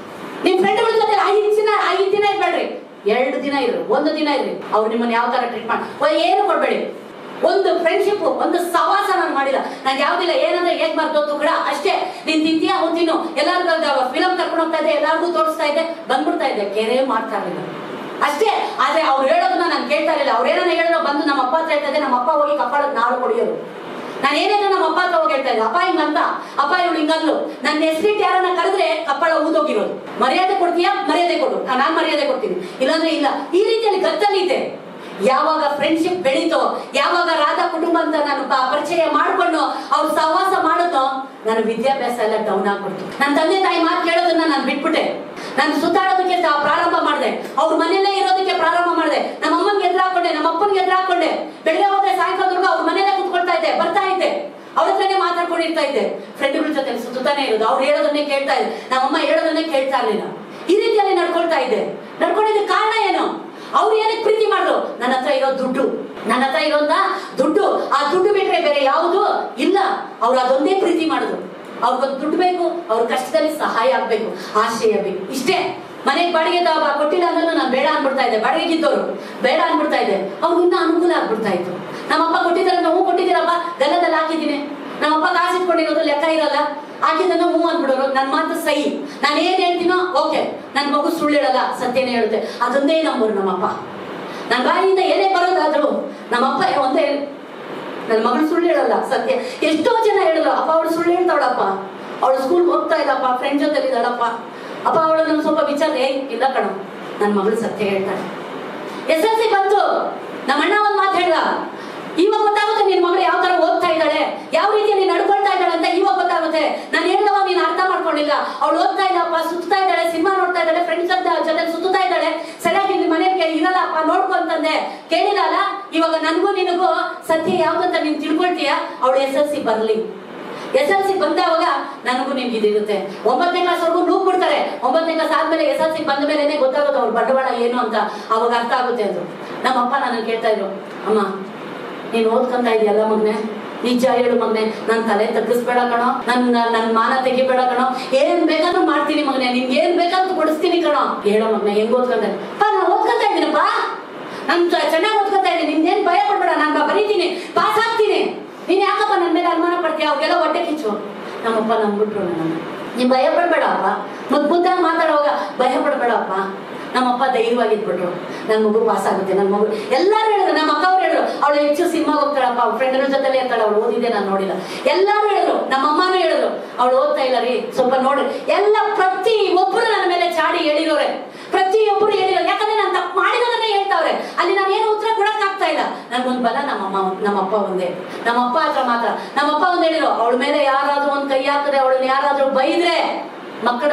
ನಿಮ್ ಫ್ರೆಂಡ್ಗಳ ಜೊತೆ ಐದು ದಿನ ಐದು ದಿನ ಇರ್ಬೇಡ್ರಿ ಎರಡು ದಿನ ಇರ್ರಿ ಒಂದು ದಿನ ಇರ್ರಿ ಅವ್ರು ನಿಮ್ಮನ್ನ ಯಾವ ತರ ಟ್ರೀಟ್ ಮಾಡಿ ಏನು ಕೊಡ್ಬೇಡಿ ಒಂದು ಫ್ರೆಂಡ್ಶಿಪ್ ಒಂದು ಸವಾಸ ನಾನು ಮಾಡಿಲ್ಲ ನಾನು ಯಾವ್ದಿಲ್ಲ ಏನಂದ್ರೆ ಹೇಗ್ ಬರ್ತೋತು ಕೂಡ ಅಷ್ಟೇ ನೀನ್ ತಿಂತೀಯಾ ಹೋಗ್ ತಿನ್ನು ಎಲ್ಲಾರ್ಗು ಫಿಲಮ್ ಕರ್ಕೊಂಡು ಹೋಗ್ತಾ ಇದ್ದೆ ಎಲ್ಲಾರ್ಗೂ ತೋರಿಸ್ತಾ ಇದ್ದೆ ಬಂದ್ಬಿಡ್ತಾ ಇದ್ದೆ ಕೆರೆ ಮಾಡ್ತಾ ಇರಲಿಲ್ಲ ಅಷ್ಟೇ ಆದ್ರೆ ಅವ್ರು ಹೇಳೋದನ್ನ ನಾನು ಕೇಳ್ತಾ ಇರಲಿಲ್ಲ ಅವ್ರು ಏನನ್ನ ಹೇಳಿದ್ರು ಬಂದು ನಮ್ಮ ಅಪ್ಪ ಹತ್ರ ಹೇಳ್ತಾ ಇದ್ದೆ ನಮ್ಮ ಅಪ್ಪ ಹೋಗಿ ಕಪ್ಪಾಳಕ್ಕೆ ನಾಳು ಕೊಡಿಯೋರು ನಾನು ಏನೇನೋ ನಮ್ಮ ಅಪ್ಪ ಹತ್ರ ಹೋಗಿ ಹೇಳ್ತಾ ಇದ್ದೆ ಅಪ್ಪ ಹಿಂಗಂತ ಅಪ್ಪ ಇವಳು ಹಿಂಗಲ್ಲು ನನ್ನ ಹೆಸರಿಟ್ಟು ಯಾರನ್ನ ಕರೆದ್ರೆ ಕಪ್ಪಳ ಊದೋಗಿರೋದು ಮರ್ಯಾದೆ ಕೊಡ್ತೀಯಾ ಮರ್ಯಾದೆ ಕೊಡು ನಾನು ಮರ್ಯಾದೆ ಕೊಡ್ತೀನಿ ಇಲ್ಲಾಂದ್ರೆ ಇಲ್ಲ ಈ ರೀತಿಯಲ್ಲಿ ಗತ್ತಲ್ಲಿ ಇದೆ ಯಾವಾಗ ಫ್ರೆಂಡ್ಶಿಪ್ ಬೆಳೀತೋ ಯಾವಾಗ ರಾಧಾ ಕುಟುಂಬ ಅಂತ ನಾನು ಪ- ಪರಿಚಯ ಮಾಡ್ಕೊಂಡು ಅವ್ರು ಸಹವಾಸ ಮಾಡೋದು ನನ್ನ ವಿದ್ಯಾಭ್ಯಾಸ ಎಲ್ಲ ಡೌನ್ ಆಗ್ಬಿಡ್ತು ನನ್ನ ತಂದೆ ತಾಯಿ ಮಾತು ಕೇಳೋದನ್ನ ನಾನು ಬಿಟ್ಬಿಟ್ಟೆ ನಾನು ಸುತ್ತಾಡೋದಕ್ಕೆ ತ- ಪ್ರಾರಂಭ ಮಾಡಿದೆ ಅವ್ರ ಮನೆಯಲ್ಲೇ ಇರೋದಕ್ಕೆ ಪ್ರಾರಂಭ ಮಾಡಿದೆ ನಮ್ಮ ಅಮ್ಮನ್ಗೆ ಎದುರು ಹಾಕೊಂಡೆ ನಮ್ಮ ಅಪ್ಪನ್ಗೆ ಎದುರು ಹಾಕೊಂಡೆ ಬೆಳಗ್ಗೆ ಹೋದ್ರೆ ಸಾಯಂಕಾಲದವರೆಗೂ ಅವ್ರ ಮನೆಯಲ್ಲೇ ಕುತ್ಕೊಳ್ತಾ ಇದ್ದೆ ಬರ್ತಾ ಇದ್ದೆ ಅವ್ರ ಹತ್ರನೇ ಮಾತಾಡ್ಕೊಂಡಿರ್ತಾ ಇದ್ದೆ ಫ್ರೆಂಡ್ಗಳ ಜೊತೆ ಸುತ್ತಾನೆ ಇರೋದು ಅವ್ರು ಹೇಳೋದನ್ನೇ ಕೇಳ್ತಾ ಇದ್ದೆ ನಮ್ಮಮ್ಮ ಹೇಳೋದನ್ನೇ ಕೇಳ್ತಾ ಇರ್ಲಿಲ್ಲ ಈ ರೀತಿಯಲ್ಲಿ ನಡ್ಕೊಳ್ತಾ ಇದ್ದೆ ನಡ್ಕೊಂಡಿದ್ದ ಕಾರಣ ಏನು ಅವ್ರು ಏನಕ್ಕೆ ಪ್ರೀತಿ ಮಾಡಿದ್ರು ನನ್ನ ಹತ್ರ ಇರೋ ದುಡ್ಡು ನನ್ನ ಹತ್ರ ಇರೋದ ದುಡ್ಡು ಆ ದುಡ್ಡು ಬಿಟ್ರೆ ಬೇರೆ ಯಾವುದು ಇಲ್ಲ ಅವ್ರು ಅದೊಂದೇ ಪ್ರೀತಿ ಮಾಡಿದ್ರು ಅವ್ರಿಗೊಂದು ದುಡ್ಡು ಬೇಕು ಅವ್ರ ಕಷ್ಟದಲ್ಲಿ ಸಹಾಯ ಆಗ್ಬೇಕು ಆಶ್ರಯ ಬೇಕು ಇಷ್ಟೇ ಮನೆಗೆ ಬಾಡಿಗೆ ದ- ಕೊಟ್ಟಿಲ್ಲ ಅಂದ್ರೆ ನಾನು ಬೇಡ ಅನ್ಬಿಡ್ತಾ ಇದ್ದೆ ಬಾಡಿಗೆಗಿದ್ದವರು ಬೇಡ ಅನ್ಬಿಡ್ತಾ ಇದ್ದೆ ಅವ್ರಿಗೆ ಇನ್ನೂ ಅನುಕೂಲ ಆಗ್ಬಿಡ್ತಾ ಇತ್ತು ನಮ್ಮಪ್ಪ ಕೊಟ್ಟಿದ್ದಾರೆ ನಾವು ಕೊಟ್ಟಿದ್ದೀರಪ್ಪ ಗಲ್ಲದಲ್ಲಿ ಹಾಕಿದ್ದೀನಿ ನಮ್ಮಪ್ಪ ಕಾಸು ಇಟ್ಕೊಂಡಿರೋದು ಲೆಕ್ಕ ಇರಲ್ಲ ಹಾಕಿದ್ದನ್ನ ಹೂ ಅಂದ್ಬಿಡೋರು ನನ್ನ ಮಾತು ಸಹಿ ನಾನು ಏನ್ ಹೇಳ್ತೀನೋ ಓಕೆ ನನ್ನ ಮಗು ಸುಳ್ಳು ಹೇಳಲ್ಲ ಸತ್ಯನೇ ಹೇಳುತ್ತೆ ಅದೊಂದೇ ನಂಬೋರು ನಮ್ಮಪ್ಪ ನನ್ನ ಬಾಯಿಯಿಂದ ಏನೇ ಬರೋದಾದ್ರು ನಮ್ಮಪ್ಪ ಒಂದೇ ನನ್ನ ಮಗಳು ಸುಳ್ಳು ಹೇಳಲ್ಲ ಸತ್ಯ ಎಷ್ಟೋ ಜನ ಹೇಳಿದ್ರು ಅಪ್ಪ ಅವಳು ಸುಳ್ಳು ಹೇಳ್ತಾವಳಪ್ಪ ಅವಳು ಸ್ಕೂಲ್ ಹೋಗ್ತಾ ಇಲ್ಲಪ್ಪ ಫ್ರೆಂಡ್ ಜೊತೆ ಇದ್ದಾಳಪ್ಪ ಅಪ್ಪ ಅವಳು ನನ್ ಸ್ವಲ್ಪ ವಿಚಾರ ಏ ಇಲ್ಲ ಕಣ ನನ್ನ ಮಗಳು ಸತ್ಯ ಹೇಳ್ತಾಳೆ ಎಸ್ ಎಲ್ ಸಿ ಬಂತು ನಮ್ಮ ಅಣ್ಣ ಒಂದ್ ಮಾತು ಹೇಳ್ದ ಇವಾಗ ಗೊತ್ತಾಗುತ್ತೆ ನಿನ್ ಮಗಳು ಯಾವ ತರ ಓದ್ತಾ ಇದ್ದಾಳೆ ಯಾವ ರೀತಿಯಲ್ಲಿ ನಡ್ಕೊಳ್ತಾ ಇದ್ದಾಳೆ ಅಂತ ಇವಾಗ ಗೊತ್ತಾಗುತ್ತೆ ನಾನು ಹೇಳಿದವ ನೀನ್ ಅರ್ಥ ಮಾಡ್ಕೊಳ್ಳಿಲ್ಲ ಅವಳು ಓದ್ತಾ ಇಲ್ಲಪ್ಪ ಸುತ್ತಾ ಇದ್ದಾಳೆ ಸಿನಿಮಾ ನೋಡ್ತಾ ಇದ್ದಾಳೆ ಫ್ರೆಂಡ್ಸ್ ಜೊತೆ ಸುತ್ತಾ ಇದ್ದಾಳೆ ಸರಿಯಾಗಿ ನಿನ್ ಮನೆಗೆ ಇರಲ್ಲಪ್ಪ ನೋಡ್ಕೊ ಅಂತಂದೆ ಕೇಳಿಲ್ಲ ಅಲ್ಲ ಇವಾಗ ನನ್ಗೂ ನಿನಗೂ ಸತ್ಯ ಯಾವ್ದಂತ ನೀನ್ ತಿಳ್ಕೊಳ್ತೀಯ ಅವಳು ಎಸ್ ಎಲ್ ಸಿ ಬರ್ಲಿ ಎಸ್ ಎಲ್ ಸಿ ಬಂದವಾಗ ನನಗೂ ನಿಮ್ಗೆ ಇದಿರುತ್ತೆ ಒಂಬತ್ತನೇ ಕ್ಲಾಸ್ ವರ್ಗು ನೂಗ್ ಬಿಡ್ತಾರೆ ಒಂಬತ್ತನೇ ಕ್ಲಾಸ್ ಆದ್ಮೇಲೆ ಎಸ್ ಎಲ್ ಸಿ ಬಂದ ಮೇಲೆನೆ ಗೊತ್ತಾಗೋದು ಅವ್ರ ಬಂಡವಾಳ ಏನು ಅಂತ ಅವಾಗ ಅರ್ಥ ಆಗುತ್ತೆ ಅದು ನಮ್ಮಪ್ಪ ನನ್ನ ಕೇಳ್ತಾ ಇದ್ರು ಅಮ್ಮ ನೀನ್ ಓದ್ಕೊಂತ ಇದೆಯಲ್ಲ ಮಗ್ನೆ ನಿಜ ಹೇಳು ಮಗ್ನೆ ನನ್ ತಲೆ ತಗ್ಗಿಸ್ಬೇಡ ಕಣೋ ನನ್ನ ನನ್ ಮಾನ ತೆಗಿಬೇಡ ಕಣೋ ಏನ್ ಬೇಕಾದ್ರೂ ಮಾಡ್ತೀನಿ ಮಗನೆ ನಿನ್ಗೆ ಏನ್ ಬೇಕಾದ್ರೂ ಕೊಡಿಸ್ತೀನಿ ಕಣೋ ಹೇಳೋ ಮಗ್ನೆ ಹೆಂಗ್ ಓದ್ಕೊಂತ ಪಾ ನಾನು ಓದ್ಕೊಂತ ಇದ್ದೀನಪ್ಪ ನಾನು ಚೆನ್ನಾಗಿ ಓದ್ಕೊತಾ ಇದ್ದೀನಿ ನಿನ್ನೇನ್ ಭಯ ಪಡ್ಬೇಡ ನಾನು ಬರೀತೀನಿ ಪಾಸ್ ಆಗ್ತೀನಿ ನೀನ್ ಯಾಕಪ್ಪ ನನ್ನ ಮೇಲೆ ಅನುಮಾನ ಪಡ್ತೀಯ ಅವ್ರಿಗೆಲ್ಲ ಹೊಟ್ಟೆ ಕಿಚ್ಚು ನಮ್ಮಪ್ಪ ನಂಬಿಟ್ರು ನನ್ನ ನೀನ್ ಭಯ ಪಡ್ಬೇಡಪ್ಪ ಮುದ್ ಮುದ್ದಾಗಿ ಮಾತಾಡುವಾಗ ಭಯ ಪಡ್ಬೇಡಪ್ಪ ನಮ್ಮಪ್ಪ ಧೈರ್ಯವಾಗಿದ್ಬಿಟ್ರು ನನ್ನ ಮಗು ಪಾಸ್ ಆಗುತ್ತೆ ನನ್ನ ಮಗು ಎಲ್ಲಾರು ಹೇಳಿದ್ರು ನಮ್ಮ ಅಕ್ಕ ಅವ್ರು ಹೇಳಿದ್ರು ಅವಳು ಹೆಚ್ಚು ಸಿನಿಮಾಗೆ ಹೋಗ್ತಾಳಪ್ಪ ಅವ್ಳ ಫ್ರೆಂಡ್ಗಳ ಜೊತೆಲೆ ಇರ್ತಾಳೆ ಅವಳು ಓದಿದೆ ನಾನು ನೋಡಿಲ್ಲ ಎಲ್ಲಾರು ಹೇಳಿದ್ರು ನಮ್ಮ ಅಮ್ಮನೂ ಹೇಳಿದ್ರು ಅವಳು ಓದ್ತಾ ಇಲ್ಲ ರೀ ಸ್ವಲ್ಪ ನೋಡ್ರಿ ಎಲ್ಲ ಪ್ರತಿ ಒಬ್ಬರು ನನ್ನ ಮೇಲೆ ಚಾಡಿ ಹೇಳಿರೋರೆ ಪ್ರತಿಯೊಬ್ಬರು ಹೇಳಿರೋ ಯಾಕಂದ್ರೆ ನಾನು ತಪ್ಪು ಮಾಡಿರೋದನ್ನೇ ಹೇಳ್ತಾವ್ರೆ ಅಲ್ಲಿ ನಾನು ಏನು ಉತ್ತರ ಕೊಡಕ್ ಆಗ್ತಾ ಇಲ್ಲ ನನ್ಗೊಂದ್ ಬಲ ನಮ್ಮಮ್ಮ ನಮ್ಮಪ್ಪ ಒಂದೇ ನಮ್ಮಪ್ಪ ಹತ್ರ ಮಾತ್ರ ನಮ್ಮಪ್ಪ ಒಂದ್ ಹೇಳಿರೋ ಅವಳ ಮೇಲೆ ಯಾರಾದ್ರೂ ಒಂದ್ ಕೈ ಹಾಕಿದ್ರೆ ಅವಳನ್ನ ಯಾರಾದ್ರೂ ಬೈದ್ರೆ ಮಕ್ಕಳ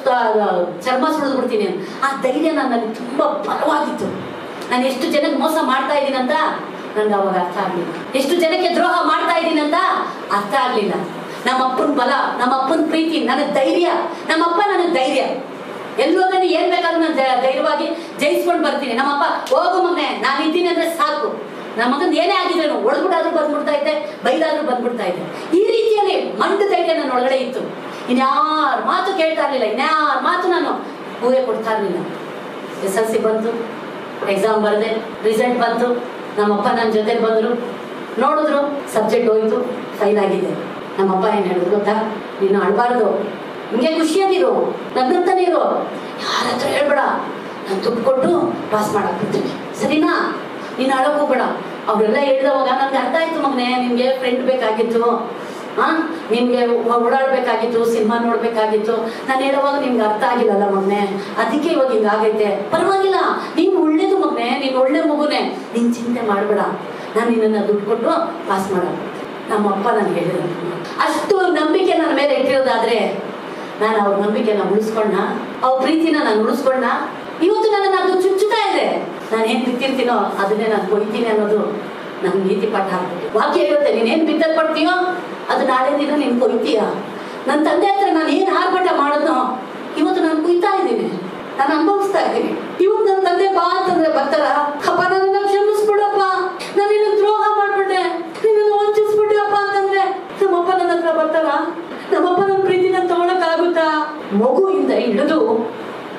ಚರ್ಮ ಸುಳಿದು ಬಿಡ್ತೀನಿ ಅಂತ. ಆ ಧೈರ್ಯ ನನ್ನಲ್ಲಿ ತುಂಬಾ ಬಲವಾಗಿತ್ತು ನಾನು ಎಷ್ಟು ಜನಕ್ಕೆ ಮೋಸ ಮಾಡ್ತಾ ಇದ್ದೀನಿ ಅಂತ ನನ್ಗೆ ಅವಾಗ ಅರ್ಥ ಆಗ್ಲಿಲ್ಲ ಎಷ್ಟು ಜನಕ್ಕೆ ದ್ರೋಹ ಮಾಡ್ತಾ ಇದ್ದೀನಿ ಅಂತ ಅರ್ಥ ಆಗ್ಲಿಲ್ಲ ನಮ್ಮ ಅಪ್ಪನ ಬಲ ನಮ್ಮ ಅಪ್ಪನ ಪ್ರೀತಿ ನನಗ್ ಧೈರ್ಯ ನಮ್ಮಪ್ಪ ನನಗ್ ಧೈರ್ಯ ಎಲ್ಲೋದ್ರೆ ಏನ್ ಬೇಕಾದ್ರೂ ನಾನು ಧೈ- ಧೈರ್ಯವಾಗಿ ಜಯಿಸ್ಕೊಂಡು ಬರ್ತೀನಿ ನಮ್ಮಪ್ಪ ಹೋಗು ಮಗನೆ ನಾನು ಇದ್ದೀನಿ ಅಂದ್ರೆ ಸಾಕು ನಮ್ಮ ಮಗನ್ ಏನೇ ಆಗಿದ್ರು ಒಳಗುಡಾದ್ರೂ ಬಂದ್ಬಿಡ್ತಾ ಇದ್ದೆ ಬೈದಾದ್ರೂ ಬಂದ್ಬಿಡ್ತಾ ಇದ್ದೆ ಈ ರೀತಿಯಲ್ಲಿ ಮಂಡು ಧೈರ್ಯ ನನ್ನ ಒಳಗಡೆ ಇತ್ತು ಇನ್ಯಾರ ಮಾತು ಕೇಳ್ತಾ ಇರ್ಲಿಲ್ಲ ಇನ್ಯಾರ ಮಾತು ನಾನು ಹೂವೆ ಕೊಡ್ತಾ ಇರ್ಲಿಲ್ಲ ಎಸ್ ಎಲ್ ಸಿ ಬಂತು ಎಕ್ಸಾಮ್ ಬರದೆ ರಿಸಲ್ಟ್ ಬಂತು ನಮ್ಮಪ್ಪ ನನ್ನ ಜೊತೆ ಬಂದ್ರು ನೋಡಿದ್ರು ಸಬ್ಜೆಕ್ಟ್ ಹೋಯ್ತು ಫೈಲ್ ಆಗಿದೆ ನಮ್ಮಪ್ಪ ಏನ್ ಹೇಳಿದ್ರು ಗೊತ್ತಾ ನೀನು ಅಳ್ಬಾರ್ದು ಹಿಂಗೆ ಖುಷಿಯಾಗಿರು ನಗ್ನಂತಾನೆ ಇರು ಯಾರ ಹತ್ರ ಹೇಳ್ಬೇಡ ನಾನು ದುಡ್ಡು ಕೊಟ್ಟು ಪಾಸ್ ಮಾಡಕ್ ಬಿಡ್ತೀನಿ ಸರಿನಾ ನೀನು ಅಳಕ್ ಹೋಗ್ಬೇಡ ಅವರೆಲ್ಲ ಹೇಳಿದವಾಗ ನನ್ಗೆ ಅರ್ಥ ಆಯ್ತು ಮಗನೆ ನಿಮ್ಗೆ ಫ್ರೆಂಡ್ ಬೇಕಾಗಿತ್ತು ಆ ನಿಮ್ಗೆ ಓಡಾಡ್ಬೇಕಾಗಿತ್ತು ಸಿನಿಮಾ ನೋಡ್ಬೇಕಾಗಿತ್ತು ನಾನು ಹೇಳುವಾಗ ನಿಮ್ಗೆ ಅರ್ಥ ಆಗಿಲ್ಲಲ್ಲ ಮಗನೆ ಅದಕ್ಕೆ ಇವಾಗ ಹಿಂಗಾಗೈತೆ ಪರವಾಗಿಲ್ಲ ನೀನ್ ಒಳ್ಳೇದು ಮಗನೆ ನೀನ್ ಒಳ್ಳೆ ಮಗುನೆ ನೀನ್ ಚಿಂತೆ ಮಾಡ್ಬೇಡ ನಾನು ನಿನ್ನ ದುಡ್ಡು ಕೊಟ್ಟು ಪಾಸ್ ಮಾಡ ನಮ್ಮ ಅಪ್ಪ ನನಗೆ ಹೇಳಿದ್ರು ಅಷ್ಟು ನಂಬಿಕೆ ನನ್ನ ಮೇಲೆ ಇಟ್ಟಿರೋದಾದ್ರೆ ನಾನು ಅವ್ರ ನಂಬಿಕೆನ ಉಳಿಸ್ಕೊಂಡ ಅವ್ರ ಪ್ರೀತಿನ ನಾನು ಉಳಿಸ್ಕೊಂಡ ಇವತ್ತು ನನ್ನ ಅದು ಚುಚ್ಚುತ್ತಾ ಇದೆ ನಾನು ಏನ್ ಬಿತ್ತಿರ್ತೀನೋ ಅದನ್ನೇ ನಾನು ಕೊಯ್ತೀನಿ ಅನ್ನೋದು ನನ್ ನೀತಿ ಪಾಠ ಆಗ್ಬಿಟ್ಟು ವಾಕ್ಯ ಇರುತ್ತೆ ನೀನೇನ್ ಬಿತ್ತಲ್ ಪಡ್ತೀಯೋ ಅದು ನಾಳೆ ದಿನ ನೀನ್ ಕೊಯ್ತೀಯ ನನ್ನ ತಂದೆ ಹತ್ರ ನಾನು ಏನ್ ಆರ್ಭಟ ಮಾಡೋದ್ನೋ ಇವತ್ತು ನಾನು ಕುಯ್ತಾ ಇದ್ದೀನಿ ನಾನು ಅನುಭವಿಸ್ತಾ ಇದ್ದೀನಿ ಇವತ್ತು ನನ್ನ ತಂದೆ ಬಾ ಅಂತಂದ್ರೆ ಬರ್ತಾರ ಅಪ್ಪ ನನ್ನ ಕ್ಷಮಿಸ್ಬಿಡಪ್ಪ ನಾನು ನಿನ್ನ ದ್ರೋಹ ಮಾಡ್ಬಿಟ್ಟೆ ನಿನ್ನ ವಂಚಿಸ್ಬಿಟ್ಟೆಪ್ಪ ಅಂತಂದ್ರೆ ನಮ್ಮಪ್ಪ ನನ್ನ ಹತ್ರ ಬರ್ತಾರ ನಮ್ಮಪ್ಪ ನನ್ನ ಪ್ರೀತಿನ ತಗೊಳಕ್ ಆಗುತ್ತಾ ಮಗುವಿಂದ ಹಿಡಿದು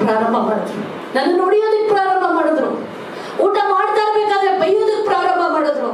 ಪ್ರಾರಂಭ ಮಾಡಿದ್ರು ನನ್ನ ನೋಡಿಯೋದಕ್ಕೆ ಪ್ರಾರಂಭ ಮಾಡಿದ್ರು ಊಟ ಮಾಡ್ತಾ ಇರ್ಬೇಕಾದ್ರೆ ಬೈಯೋದಕ್ಕೆ ಪ್ರಾರಂಭ ಮಾಡಿದ್ರು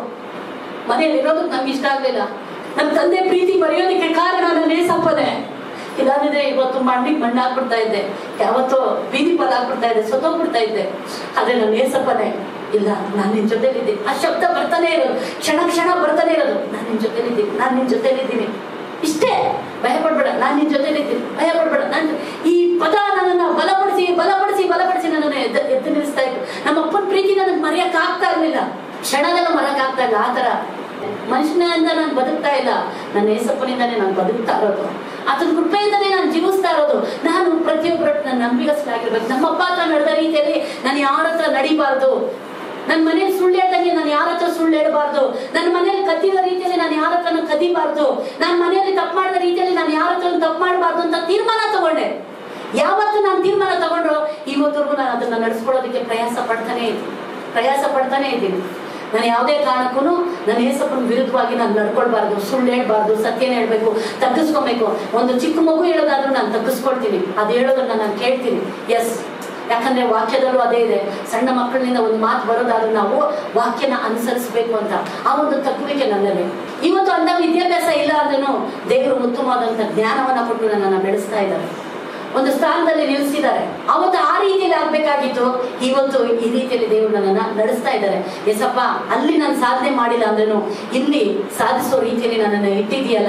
ಮನೇಲಿ ಇರೋದಕ್ಕೆ ನಂಗೆ ಇಷ್ಟ ಆಗ್ಲಿಲ್ಲ ನನ್ನ ತಂದೆ ಪ್ರೀತಿ ಮರೆಯೋದಕ್ಕೆ ಕಾರಣ ನನ್ನ ಏಸಪ್ಪನೇ ಇಲ್ಲಾಂದ್ರೆ ಇವತ್ತು ಮಣ್ಣಿಗೆ ಮಣ್ಣು ಹಾಕ್ಬಿಡ್ತಾ ಇದ್ದೆ ಯಾವತ್ತೋ ಬೀದಿ ಪಾಲ್ ಹಾಕ್ಬಿಡ್ತಾ ಇದ್ದೆ ಸೊತ್ತೋಗ್ಬಿಡ್ತಾ ಇದ್ದೆ ಆದ್ರೆ ನನ್ನ ಏಸಪ್ಪನೇ ಇಲ್ಲ ನಾನು ನಿನ್ ಜೊತೆಲಿದ್ದೀನಿ ಆ ಶಬ್ದ ಬರ್ತಾನೆ ಇರೋದು ಕ್ಷಣ ಕ್ಷಣ ಬರ್ತಾನೆ ಇರೋದು ನಾನು ನಿನ್ ಜೊತೆಲಿದ್ದೀನಿ ನಾನು ನಿನ್ ಜೊತೆಲಿದ್ದೀನಿ ಇಷ್ಟೇ ಭಯ ಪಡ್ಬೇಡ ನಾನು ನಿನ್ ಜೊತೆಲಿದ್ದೀನಿ ಭಯ ಪಡ್ಬೇಡ ನಾನು ಈ ಪದ ನನ್ನನ್ನ ಬಲಪಡಿಸಿ ಬಲಪಡಿಸಿ ಬಲಪಡಿಸಿ ನನ್ನನ್ನು ಎದ್ದು ಎದ್ದು ನಿಲ್ಲಿಸ್ತಾ ಇತ್ತು ನಮ್ಮ ಅಪ್ಪನ ಪ್ರೀತಿ ನನಗೆ ಮರೆಯಕ್ ಆಗ್ತಾ ಇರ್ಲಿಲ್ಲ ಕ್ಷಣದಲ್ಲ ಮರಕ್ ಆಗ್ತಾ ಇಲ್ಲ ಆ ತರ ಮನುಷ್ಯನಿಂದ ನಾನು ಬದುಕ್ತಾ ಇಲ್ಲ ನನ್ನ ಏಸಪ್ಪನಿಂದಾನೇ ನಾನು ಬದುಕ್ತಾ ಇರೋದು ಆತನ ಕೃಪೆಯಿಂದನೇ ನಾನು ಜೀವಿಸ್ತಾ ಇರೋದು ನಾನು ಪ್ರತಿಯೊಬ್ಬರ ನನ್ನ ನಂಬಿಗಸ್ತರಾಗಿರ್ಬೇಕು ನಮ್ಮ ಅಪ್ಪ ಹತ್ರ ನಡೆದ ರೀತಿಯಲ್ಲಿ ನಾನು ಯಾರ ಹತ್ರ ನಡಿಬಾರ್ದು ನನ್ನ ಮನೇಲಿ ಸುಳ್ಳು ಹೇಳ್ದಂಗೆ ನಾನು ಯಾರ ಹತ್ರ ಸುಳ್ಳು ಹೇಳಬಾರ್ದು ನನ್ನ ಮನೇಲಿ ಕದ್ದಿರೋ ರೀತಿಯಲ್ಲಿ ನಾನು ಯಾರ ಹತ್ರನೂ ಕದಿಬಾರ್ದು ನನ್ನ ಮನೆಯಲ್ಲಿ ತಪ್ಪು ಮಾಡಿದ ರೀತಿಯಲ್ಲಿ ನಾನು ಯಾರ ಹತ್ರ ತಪ್ಪು ಮಾಡಬಾರ್ದು ಅಂತ ತೀರ್ಮಾನ ತಗೊಂಡೆ ಯಾವತ್ತು ನಾನು ತೀರ್ಮಾನ ತಗೊಂಡ್ರು ಇವತ್ತವರೆಗೂ ನಾನು ಅದನ್ನ ನಡೆಸ್ಕೊಳ್ಳೋದಕ್ಕೆ ಪ್ರಯಾಸ ಪಡ್ತಾನೆ ಇದ್ದೀನಿ ಪ್ರಯಾಸ ಪಡ್ತಾನೆ ಇದ್ದೀನಿ ನಾನು ಯಾವುದೇ ಕಾರಣಕ್ಕೂ ನನ್ನ ಏಸಪ್ಪನ ವಿರುದ್ಧವಾಗಿ ನಾನು ನಡ್ಕೊಳ್ಬಾರ್ದು ಸುಳ್ಳು ಹೇಳ್ಬಾರ್ದು ಸತ್ಯನ ಹೇಳ್ಬೇಕು ತಗ್ಗಿಸ್ಕೊಬೇಕು ಒಂದು ಚಿಕ್ಕ ಮಗು ಹೇಳೋದಾದ್ರೂ ನಾನು ತಗ್ಗಿಸ್ಕೊಳ್ತೀನಿ ಅದು ಹೇಳೋದನ್ನ ನಾನು ಕೇಳ್ತೀನಿ ಎಸ್ ಯಾಕಂದ್ರೆ ವಾಕ್ಯದಲ್ಲೂ ಅದೇ ಇದೆ ಸಣ್ಣ ಮಕ್ಕಳಿಂದ ಒಂದು ಮಾತು ಬರೋದಾದ್ರೂ ನಾವು ವಾಕ್ಯನ ಅನುಸರಿಸಬೇಕು ಅಂತ ಆ ಒಂದು ತಕ್ಕುವಿಕೆ ನನ್ನಲ್ಲಿ ಇವತ್ತು ಅಂದ ವಿದ್ಯಾಭ್ಯಾಸ ಇಲ್ಲ ಅಂದ್ರೂ ದೇವರು ಉತ್ತಮವಾದಂತ ಜ್ಞಾನವನ್ನ ಕೊಟ್ಟು ನನ್ನನ್ನು ಬೆಳೆಸ್ತಾ ಇದ್ದಾರೆ ಒಂದು ಸ್ಥಾನದಲ್ಲಿ ನಿಲ್ಲಿಸಿದ್ದಾರೆ ಅವತ್ತು ಆ ರೀತಿಯಲ್ಲಿ ಆಗ್ಬೇಕಾಗಿತ್ತು ಇವತ್ತು ಈ ರೀತಿಯಲ್ಲಿ ದೇವರು ನನ್ನನ್ನ ನಡೆಸ್ತಾ ಇದ್ದಾರೆ ಎಸಪ್ಪ ಅಲ್ಲಿ ನಾನು ಸಾಧನೆ ಮಾಡಿಲ್ಲ ಅಂದ್ರೂ ಇಲ್ಲಿ ಸಾಧಿಸೋ ರೀತಿಯಲ್ಲಿ ನನ್ನನ್ನು ಇಟ್ಟಿದೆಯಲ್ಲ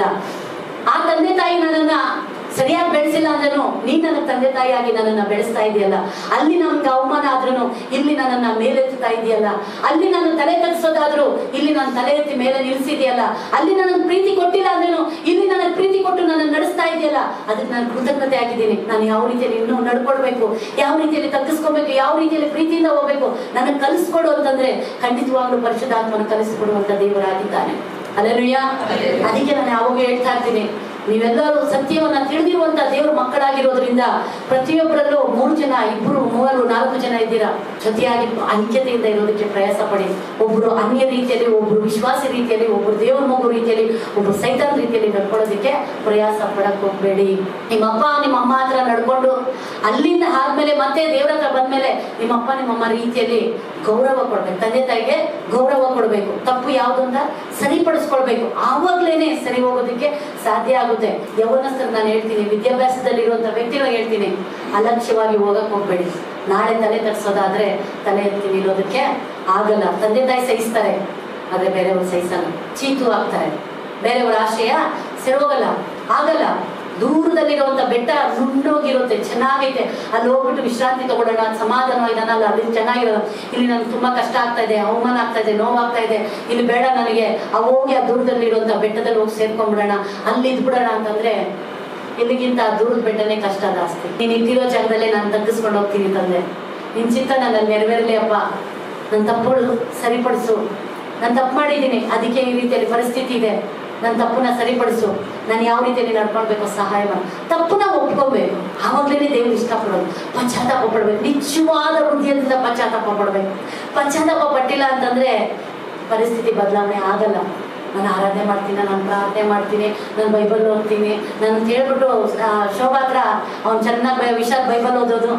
ಆ ತಂದೆ ತಾಯಿ ನನ್ನನ್ನ ಸರಿಯಾಗಿ ಬೆಳೆಸಿಲ್ಲ ಅಂದ್ರೂ ನೀನ್ ನನ್ನ ತಂದೆ ತಾಯಿಯಾಗಿ ನನ್ನನ್ನ ಬೆಳೆಸ್ತಾ ಇದೆಯಲ್ಲ ಅಲ್ಲಿ ನಮ್ಗೆ ಅವಮಾನ ಆದ್ರೂ ಇಲ್ಲಿ ನನ್ನನ್ನ ಮೇಲೆತ್ತುತ್ತಾ ಇದೆಯಲ್ಲ ಅಲ್ಲಿ ನಾನು ತಲೆ ತಗ್ಸೋದಾದ್ರೂ ಇಲ್ಲಿ ನಾನು ತಲೆ ಎತ್ತಿ ಮೇಲೆ ನಿಲ್ಸಿದೆಯಲ್ಲ ಅಲ್ಲಿ ನನ್ನ ಪ್ರೀತಿ ಕೊಟ್ಟಿಲ್ಲ ಅಂದ್ರೂ ಇಲ್ಲಿ ನನ್ನ ಪ್ರೀತಿ ಕೊಟ್ಟು ನನ್ನ ನಡೆಸ್ತಾ ಇದೆಯಲ್ಲ ಅದಕ್ಕೆ ನಾನು ಕೃತಜ್ಞತೆ ಆಗಿದ್ದೀನಿ ನಾನು ಯಾವ ರೀತಿಯಲ್ಲಿ ಇನ್ನೂ ನಡ್ಕೊಳ್ಬೇಕು ಯಾವ ರೀತಿಯಲ್ಲಿ ತಗ್ಗಿಸ್ಕೋಬೇಕು ಯಾವ ರೀತಿಯಲ್ಲಿ ಪ್ರೀತಿಯಿಂದ ಹೋಗ್ಬೇಕು ನನಗೆ ಕಲಿಸ್ಕೊಡು ಅಂತಂದ್ರೆ ಖಂಡಿತವಾಗ್ಲೂ ಪರಿಶುದ್ಧಾತ್ಮನ ಕಲಿಸ್ಕೊಡುವಂತ ದೇವರಾಗಿದ್ದಾನೆ ಅಲ್ಲೆಲ್ಲೂಯ್ಯ ಅದಕ್ಕೆ ನಾನು ಯಾವಾಗ ಹೇಳ್ತಾ ಇರ್ತೀನಿ ನೀವೆಲ್ಲರೂ ಸತ್ಯವನ್ನ ತಿಳಿದಿರುವಂತ ದೇವ್ರ ಮಕ್ಕಳಾಗಿರೋದ್ರಿಂದ ಪ್ರತಿಯೊಬ್ಬರಲ್ಲೂ ಮೂರು ಜನ ಇಬ್ಬರು ಮೂವರು ನಾಲ್ಕು ಜನ ಇದ್ದೀರಾ ಜೊತೆಯಾಗಿ ಐಕ್ಯತೆಯಿಂದ ಇರೋದಕ್ಕೆ ಪ್ರಯಾಸ ಪಡಿ ಒಬ್ರು ಅನ್ಯ ರೀತಿಯಲ್ಲಿ ಒಬ್ರು ವಿಶ್ವಾಸಿ ರೀತಿಯಲ್ಲಿ ಒಬ್ರು ದೇವ್ರ ಮಗು ರೀತಿಯಲ್ಲಿ ಒಬ್ರು ಸೈತಾನ್ ರೀತಿಯಲ್ಲಿ ನಡ್ಕೊಳ್ಳೋದಕ್ಕೆ ಪ್ರಯಾಸ ಪಡಕ್ ಹೋಗ್ಬೇಡಿ ನಿಮ್ಮ ಅಪ್ಪ ನಿಮ್ಮ ಅಮ್ಮ ಹತ್ರ ನಡ್ಕೊಂಡು ಅಲ್ಲಿಂದ ಆದ್ಮೇಲೆ ಮತ್ತೆ ದೇವ್ರ ಹತ್ರ ಬಂದ್ಮೇಲೆ ನಿಮ್ಮ ಅಪ್ಪ ನಿಮ್ಮ ಅಮ್ಮ ರೀತಿಯಲ್ಲಿ ಗೌರವ ಕೊಡ್ಬೇಕು ತಂದೆ ತಾಯಿಗೆ ಗೌರವ ಕೊಡಬೇಕು ತಪ್ಪು ಯಾವುದು ಅಂತ ಸರಿಪಡಿಸ್ಕೊಳ್ಬೇಕು ಆವಾಗ್ಲೇನೆ ಸರಿ ಹೋಗೋದಕ್ಕೆ ಸಾಧ್ಯ ಆಗುತ್ತೆ ಯೌವನಸ್ಥರು ನಾನು ಹೇಳ್ತೀನಿ ವಿದ್ಯಾಭ್ಯಾಸದಲ್ಲಿ ಇರುವಂತ ವ್ಯಕ್ತಿಗಳಿಗೆ ಹೇಳ್ತೀನಿ ಅಲಕ್ಷ್ಯವಾಗಿ ಹೋಗಕ್ ಹೋಗ್ಬೇಡಿ ನಾಳೆ ತಲೆ ತಗ್ಸೋದಾದ್ರೆ ತಲೆ ಎತ್ತಿ ನಿಲ್ಲೋದಕ್ಕೆ ಆಗಲ್ಲ ತಂದೆ ತಾಯಿ ಸಹಿಸ್ತಾರೆ ಆದ್ರೆ ಬೇರೆಯವರು ಸಹಿಸಲ್ಲ ಚೀತು ಆಗ್ತಾರೆ ಬೇರೆಯವರ ಆಶಯ ಸೆರೋಗಲ್ಲ ಆಗಲ್ಲ ದೂರದಲ್ಲಿರುವಂತ ಬೆಟ್ಟ ನುಣ್ಣೋಗಿರುತ್ತೆ ಚೆನ್ನಾಗೈತೆ ಅಲ್ಲಿ ಹೋಗ್ಬಿಟ್ಟು ವಿಶ್ರಾಂತಿ ತಗೊಳ್ಳೋಣ ಸಮಾಧಾನ ಇದನ್ನಲ್ಲ ಅಲ್ಲಿ ಚೆನ್ನಾಗಿರೋದು ಇಲ್ಲಿ ನನ್ಗೆ ತುಂಬಾ ಕಷ್ಟ ಆಗ್ತಾ ಇದೆ ಅವಮಾನ ಆಗ್ತಾ ಇದೆ ನೋವಾಗ್ತಾ ಇದೆ ಇಲ್ಲಿ ಬೇಡ ನನಗೆ ಆ ಹೋಗಿ ಆ ದೂರದಲ್ಲಿರುವಂತ ಬೆಟ್ಟದಲ್ಲಿ ಹೋಗಿ ಸೇರ್ಕೊಂಡ್ಬಿಡೋಣ ಅಲ್ಲಿ ಇದ್ಬಿಡೋಣ ಅಂತಂದ್ರೆ ಇಲ್ಲಿಗಿಂತ ಆ ದೂರದ ಬೆಟ್ಟನೇ ಕಷ್ಟ ಜಾಸ್ತಿ ನೀನ್ ಇಟ್ಟಿರೋ ಜಾಗದಲ್ಲೇ ನಾನು ತಗ್ಗಿಸ್ಕೊಂಡು ಹೋಗ್ತೀನಿ ತಂದೆ ನಿನ್ ಚಿತ್ತ ನನ್ನಲ್ಲಿ ನೆರವೇರಲಿ ಅಪ್ಪ ನನ್ನ ತಪ್ಪುಗಳು ಸರಿಪಡಿಸು ನಾನು ತಪ್ಪು ಮಾಡಿದ್ದೀನಿ ಅದಕ್ಕೆ ಈ ರೀತಿಯಲ್ಲಿ ಪರಿಸ್ಥಿತಿ ಇದೆ ನನ್ನ ತಪ್ಪನ್ನ ಸರಿಪಡಿಸು ನಾನು ಯಾವ ರೀತಿಯಲ್ಲಿ ನಡ್ಕೊಳ್ಬೇಕು ಸಹಾಯ ಮಾಡಿ ತಪ್ಪನ್ನ ಒಪ್ಕೋಬೇಕು ಆವಾಗಲೇ ದೇವ್ರು ಇಷ್ಟಪಡೋದು ಪಶ್ಚಾತ್ತಾಪ ಪಡ್ಬೇಕು ನಿಜವಾದ ಹೃದಯದಿಂದ ಪಶ್ಚಾತ್ತಾಪ ಪಡ್ಬೇಕು ಪಶ್ಚಾತ್ತಾಪ ಪಟ್ಟಿಲ್ಲ ಅಂತಂದ್ರೆ ಪರಿಸ್ಥಿತಿ ಬದಲಾವಣೆ ಆಗಲ್ಲ ನಾನು ಆರಾಧನೆ ಮಾಡ್ತೀನಿ ನಾನು ಪ್ರಾರ್ಥನೆ ಮಾಡ್ತೀನಿ ನಾನು ಬೈಬಲ್ ಓದ್ತೀನಿ ನಾನು ಅಂತ ಹೇಳ್ಬಿಟ್ಟು ಆ, ಶೋಭಾ ಹತ್ರ ಅವ್ನು ಚೆನ್ನಾಗಿ ವಿಶಾಲ್ ಬೈಬಲ್ ಓದೋದು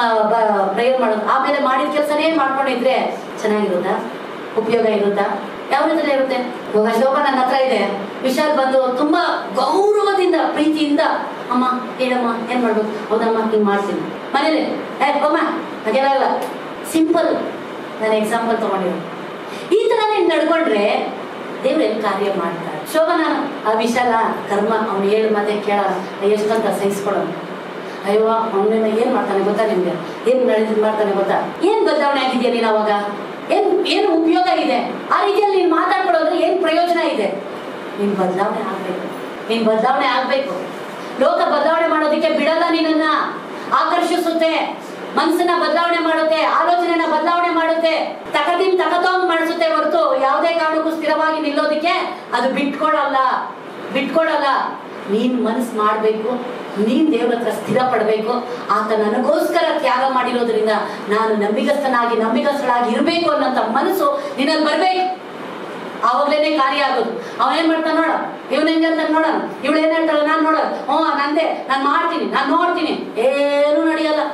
ಪ್ರೇಯರ್ ಮಾಡೋದು ಆಮೇಲೆ ಮಾಡಿದ ಕೆಲಸನೇ ಮಾಡ್ಕೊಂಡಿದ್ರೆ ಚೆನ್ನಾಗಿರುತ್ತಾ ಉಪಯೋಗ ಇರುತ್ತಾ ಯಾವ ರೀತಿ ಇರುತ್ತೆ ಇವಾಗ ಶೋಭಾ ನನ್ನ ಹತ್ರ ಇದೆ ವಿಶಾಲ್ ಬಂದು ತುಂಬಾ ಗೌರವದಿಂದ ಪ್ರೀತಿಯಿಂದ ಅಮ್ಮ ಹೇಳಮ್ಮ ಏನ್ ಮಾಡ್ಬೇಕು ಹೌದಮ್ಮ ಹಿಂಗ್ ಮಾಡ್ತೀನಿ ಮನೇಲಿ ಏ ಅಮ್ಮ ಹಾಗೇನಾಗಲ್ಲ ಸಿಂಪಲ್ ನಾನು ಎಕ್ಸಾಂಪಲ್ ತಗೊಂಡಿರೋ ಈ ತರ ನೀನ್ ನಡ್ಕೊಂಡ್ರೆ ದೇವ್ರು ಎಲ್ಲಿ ಕಾರ್ಯ ಮಾಡ್ತಾರೆ ಶೋಭಾ ನಾನು ಆ ವಿಶಾಲ ಕರ್ಮ ಅವ್ನು ಹೇಳು ಮತ್ತೆ ಕೇಳ ಎಷ್ಟಂತ ಸಹಿಸ್ಕೊಡೋನು ಅಯ್ಯೋ ಅವನ ಏನ್ ಮಾಡ್ತಾನೆ ಗೊತ್ತಾ ನಿಮ್ಗೆ ಏನ್ ನಡೆದ್ ಮಾಡ್ತಾನೆ ಗೊತ್ತಾ ಏನ್ ಬದಲಾವಣೆ ಆಗಿದ್ಯಾ ನೀನ್ ಅವಾಗ ಏನ್ ಏನು ಉಪಯೋಗ ಇದೆ ಆ ರೀತಿಯಲ್ಲಿ ನೀನ್ ಮಾತಾಡ್ಕೊಳ್ಳೋದ್ರೆ ಏನ್ ಪ್ರಯೋಜನ ಇದೆ ನೀನ್ ಬದಲಾವಣೆ ಆಗ್ಬೇಕು ನೀನ್ ಬದಲಾವಣೆ ಆಗ್ಬೇಕು ಲೋಕ ಬದಲಾವಣೆ ಮಾಡೋದಕ್ಕೆ ಬಿಡಲ್ಲ ನಿನ್ನನ್ನ ಆಕರ್ಷಿಸುತ್ತೆ ಮನಸ್ಸನ್ನ ಬದಲಾವಣೆ ಮಾಡುತ್ತೆ ಆಲೋಚನೆನ ಬದಲಾವಣೆ ಮಾಡುತ್ತೆ ತಕದಿನ್ ತಕತೋಂಗ್ ಮಾಡಿಸುತ್ತೆ ಹೊರತು ಯಾವುದೇ ಕಾರಣಕ್ಕೂ ಸ್ಥಿರವಾಗಿ ನಿಲ್ಲೋದಕ್ಕೆ ಅದು ಬಿಟ್ಕೊಡಲ್ಲ ಬಿಟ್ಕೊಡಲ್ಲ ನೀನ್ ಮನಸ್ ಮಾಡ್ಬೇಕು ನೀನ್ ದೇವ್ರ ಹತ್ರ ಸ್ಥಿರ ಪಡ್ಬೇಕು ಆತ ನನಗೋಸ್ಕರ ತ್ಯಾಗ ಮಾಡಿರೋದ್ರಿಂದ ನಾನು ನಂಬಿಗಸ್ತನಾಗಿ ನಂಬಿಗಸ್ತಳಾಗಿ ಇರ್ಬೇಕು ಅನ್ನೋಂಥ ಮನಸ್ಸು ನಿನ್ನಲ್ಲಿ ಬರ್ಬೇಕು ಆವಾಗ್ಲೇನೆ ಕಾರ್ಯ ಆಗೋದು ಅವನ್ ಏನ್ ಮಾಡ್ತಾನ ನೋಡ ಇವನ್ ಹೆಂಗ್ ಹೇಳ್ತಾನೆ ನೋಡ ಇವಳು ಏನ್ ಹೇಳ್ತಾಳೆ ನಾನ್ ನೋಡ ಹ್ಞೂ ನಂದೇ ನಾನ್ ಮಾಡ್ತೀನಿ ನಾನ್ ನೋಡ್ತೀನಿ ಏನು ನಡೆಯಲ್ಲ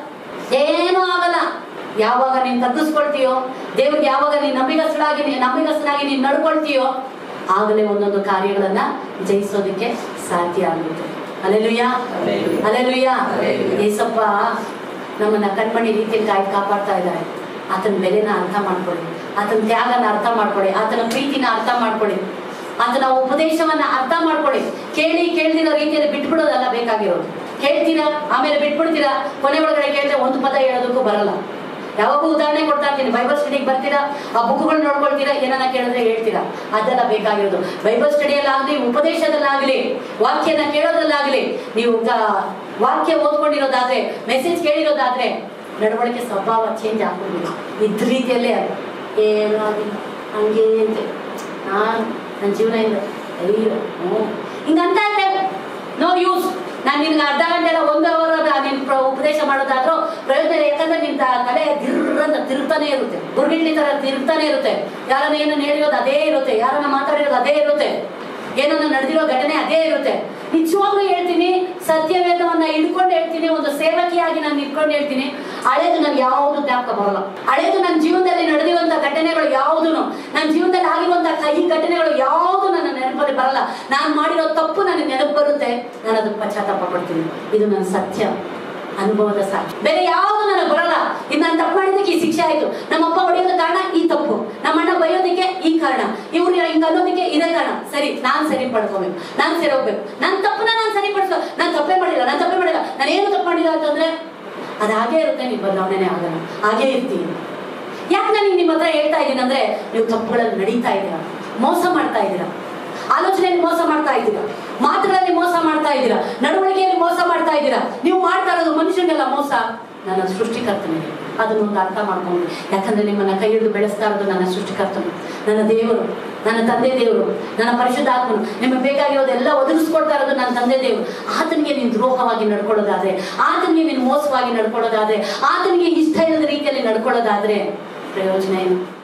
ಏನೂ ಆಗಲ್ಲ ಯಾವಾಗ ನೀನ್ ತಗ್ಗಿಸ್ಕೊಳ್ತೀಯೋ ದೇವ್ರಿಗೆ ಯಾವಾಗ ನೀನ್ ನಂಬಿಗಸ್ತನಾಗಿ ನೀ- ನಂಬಿಗಸ್ತನಾಗಿ ನೀನ್ ನಡ್ಕೊಳ್ತೀಯೋ ಆಗಲೇ ಒಂದೊಂದು ಕಾರ್ಯಗಳನ್ನ ಜಯಿಸೋದಕ್ಕೆ ಸಾಧ್ಯ ಆಗುತ್ತೆ ಅಲೆಲುಯ್ಯ Hallelujah. Alleluia Hallelujah. ಏಸಪ್ಪ ನಮ್ಮನ್ನ ಕಣ್ಮಣಿ ರೀತಿಯಲ್ಲಿ ಕಾಯ್ ಕಾಪಾಡ್ತಾ ಇದ್ದಾರೆ ಆತನ ಬೆಲೆನ ಅರ್ಥ ಮಾಡ್ಕೊಳ್ಳಿ ಆತನ ತ್ಯಾಗನ ಅರ್ಥ ಮಾಡ್ಕೊಳ್ಳಿ ಆತನ ಪ್ರೀತಿನ ಅರ್ಥ ಮಾಡ್ಕೊಳ್ಳಿ ಆತನ ಉಪದೇಶವನ್ನ ಅರ್ಥ ಮಾಡ್ಕೊಳ್ಳಿ ಕೇಳಿ ಕೇಳ್ದಿರೋ ರೀತಿಯಲ್ಲಿ ಬಿಟ್ಬಿಡೋದಲ್ಲ ಬೇಕಾಗಿರೋದು ಕೇಳ್ತೀರಾ ಆಮೇಲೆ ಬಿಟ್ಬಿಡ್ತೀರಾ ಕೊನೆ ಒಳಗಡೆ ಕೇಳಿದ್ರೆ ಒಂದು ಪದ ಹೇಳೋದಕ್ಕೂ ಬರಲ್ಲ ಯಾವಾಗೂ ಉದಾಹರಣೆ ಕೊಡ್ತಾ ಇರ್ತೀನಿ ಬೈಬಲ್ ಸ್ಟಡಿಗೆ ಬರ್ತೀರಾ ಆ ಬುಕ್ಗಳು ನೋಡ್ಕೊಳ್ತೀರಾ ಏನನ್ನ ಕೇಳಿದ್ರೆ ಹೇಳ್ತೀರಾ ಅದೆಲ್ಲ ಬೇಕಾಗಿರೋದು ಬೈಬಲ್ ಸ್ಟಡಿಯಲ್ಲಾಗಲಿ ಉಪದೇಶದಲ್ಲಾಗಲಿ ವಾಕ್ಯನ ಕೇಳೋದ್ರಲ್ಲಾಗಲಿ ನೀವು ಗ- ವಾಕ್ಯ ಓದ್ಕೊಂಡಿರೋದಾದ್ರೆ ಮೆಸೇಜ್ ಕೇಳಿರೋದಾದ್ರೆ ನಡವಳಿಕೆ ಸ್ವಭಾವ ಚೇಂಜ್ ಆಗ್ಬಿಡ್ಬೇಕು ಇದ್ದ ರೀತಿಯಲ್ಲೇ ಅದು ಏನೂ ಆಗಿಲ್ಲ ಹಂಗೆ ಅಂತೆ ನಾನು ನನ್ನ ಜೀವನ ಇಲ್ಲ ಅಯ್ಯೋ ಹ್ಞೂ ಹಿಂಗಂತ ಇದ್ರೆ ನೋ ಯೂಸ್ ನಾನು ನಿನ್ಗೆ ಅರ್ಧ ಗಂಟೆ ಇಲ್ಲ ಒಂದು ಅವರ್ ನಿನ್ ಪ್ರ- ಉಪದೇಶ ಮಾಡೋದಾದ್ರೂ ಪ್ರಯೋಜನ ಇಲ್ಲ. ಯಾಕಂದ್ರೆ ನಿನ್ ತ- ತಲೆ ಗಿರ್ರಂತ ತಿರುಗ್ತಾನೆ ಇರುತ್ತೆ ಗುರುಗಿಣ್ಣಿ ತರ ತಿರುಗ್ತಾನೆ ಇರುತ್ತೆ ಯಾರನ್ನ ಏನನ್ನ ಹೇಳಿರೋದು ಅದೇ ಇರುತ್ತೆ ಯಾರನ್ನ ಮಾತಾಡಿರೋದು ಅದೇ ಇರುತ್ತೆ ಏನನ್ನ ನಡೆದಿರೋ ಘಟನೆ ಅದೇ ಇರುತ್ತೆ ನಿಜವಾಗ್ಲೂ ಹೇಳ್ತೀನಿ ಸತ್ಯವೇದವನ್ನ ಹಿಡ್ಕೊಂಡು ಹೇಳ್ತೀನಿ ಒಂದು ಸೇವಕಿಯಾಗಿ ನಾನು ಇಟ್ಕೊಂಡು ಹೇಳ್ತೀನಿ ಹಳೇದು ನನ್ಗೆ ಯಾವುದು ಜ್ಞಾಪಕ ಬರಲ್ಲ ಹಳೇದು ನನ್ನ ಜೀವನದಲ್ಲಿ ನಡೆದಿರುವಂತ ಘಟನೆಗಳು ಯಾವುದು ನನ್ನ ಜೀವನದಲ್ಲಿ ಆಗಿರುವಂತ ಕಹಿ ಘಟನೆಗಳು ಯಾವುದು ನನ್ನ ನೆನಪಲ್ಲಿ ಬರಲ್ಲ ನಾನು ಮಾಡಿರೋ ತಪ್ಪು ನನಗೆ ನೆನಪು ಬರುತ್ತೆ ನಾನು ಅದಕ್ಕೆ ಪಶ್ಚಾತ್ತಾಪ ಪಡ್ತೀನಿ ಇದು ನನ್ನ ಸತ್ಯ ಅನುಭವದ ಸಾಕ್ಷಿ ಬೇರೆ ಯಾವುದು ನನಗೆ ಬರಲ್ಲ ಇದು ನಾನು ತಪ್ಪು ಮಾಡಿದ್ದಕ್ಕೆ ಈ ಶಿಕ್ಷೆ ಆಯ್ತು ನಮ್ಮಪ್ಪ ಹೊಡೆಯೋದ ಕಾರಣ ಈ ತಪ್ಪು ನಮ್ಮಣ್ಣ ಬೈಯೋದಕ್ಕೆ ಈ ಕಾರಣ ಇವ್ರು ಹಿಂಗ ಅನ್ನೋದಕ್ಕೆ ಇದೇ ಕಾರಣ ಸರಿ ನಾನ್ ಸರಿ ಪಡ್ಕೋಬೇಕು ನಾನ್ ಸರಿ ಹೋಗ್ಬೇಕು ನನ್ನ ತಪ್ಪನ್ನ ನಾನು ಸರಿಪಡಿಸೋ ನಾನು ತಪ್ಪೇ ಮಾಡಿಲ್ಲ ನಾನು ತಪ್ಪೇ ಮಾಡಿಲ್ಲ ನಾನು ಏನು ತಪ್ಪು ಮಾಡಿಲ್ಲ ಅಂತಂದ್ರೆ ಅದು ಹಾಗೇ ಇರುತ್ತೆ ನೀವು ಬದಲಾವಣೆನೇ ಆಗಲ್ಲ ಹಾಗೇ ಇರ್ತೀನಿ ಯಾಕೆ ನಾನು ನಿಮ್ಮ ಹತ್ರ ಹೇಳ್ತಾ ಇದ್ದೀನಿ ಅಂದ್ರೆ ನೀವು ತಪ್ಪುಗಳಲ್ಲಿ ನಡೀತಾ ಇದ್ದೀರಾ ಮೋಸ ಮಾಡ್ತಾ ಇದ್ದೀರಾ ಆಲೋಚನೆಯಲ್ಲಿ ಮೋಸ ಮಾಡ್ತಾ ಇದ್ದೀರಾ ಮಾತುಗಳಲ್ಲಿ ಮೋಸ ಮಾಡ್ತಾ ಇದ್ದೀರಾ ನಡವಳಿಕೆಯಲ್ಲಿ ಮೋಸ ಮಾಡ್ತಾ ಇದ್ದೀರಾ ನೀವು ಮಾಡ್ತಾ ಇರೋದು ಮನುಷ್ಯನಿಗೆಲ್ಲ ಮೋಸ ನನ್ನ ಸೃಷ್ಟಿಕರ್ತನಿಗೆ ಅದನ್ನು ಒಂದು ಅರ್ಥ ಮಾಡ್ಕೊಂಡು ಯಾಕಂದ್ರೆ ನಿಮ್ಮನ್ನ ಕೈ ಹಿಡಿದು ಬೆಳೆಸ್ತಾ ಇರೋದು ನನ್ನ ಸೃಷ್ಟಿಕರ್ತನು ನನ್ನ ದೇವರು ನನ್ನ ತಂದೆ ದೇವರು ನನ್ನ ಪರಿಶುದ್ಧಾತ್ಮನು ನಿಮಗೆ ಬೇಕಾಗಿರೋದೆಲ್ಲ ಒದಗಿಸ್ಕೊಡ್ತಾ ಇರೋದು ನನ್ನ ತಂದೆ ದೇವರು ಆತನಿಗೆ ನೀನು ದ್ರೋಹವಾಗಿ ನಡ್ಕೊಳ್ಳೋದಾದ್ರೆ ಆತನಿಗೆ ನೀನು ಮೋಸವಾಗಿ ನಡ್ಕೊಳ್ಳೋದಾದ್ರೆ ಆತನಿಗೆ ಇಷ್ಟ ಇಲ್ಲದ ರೀತಿಯಲ್ಲಿ ನಡ್ಕೊಳ್ಳೋದಾದ್ರೆ ಪ್ರಯೋಜನ ಏನು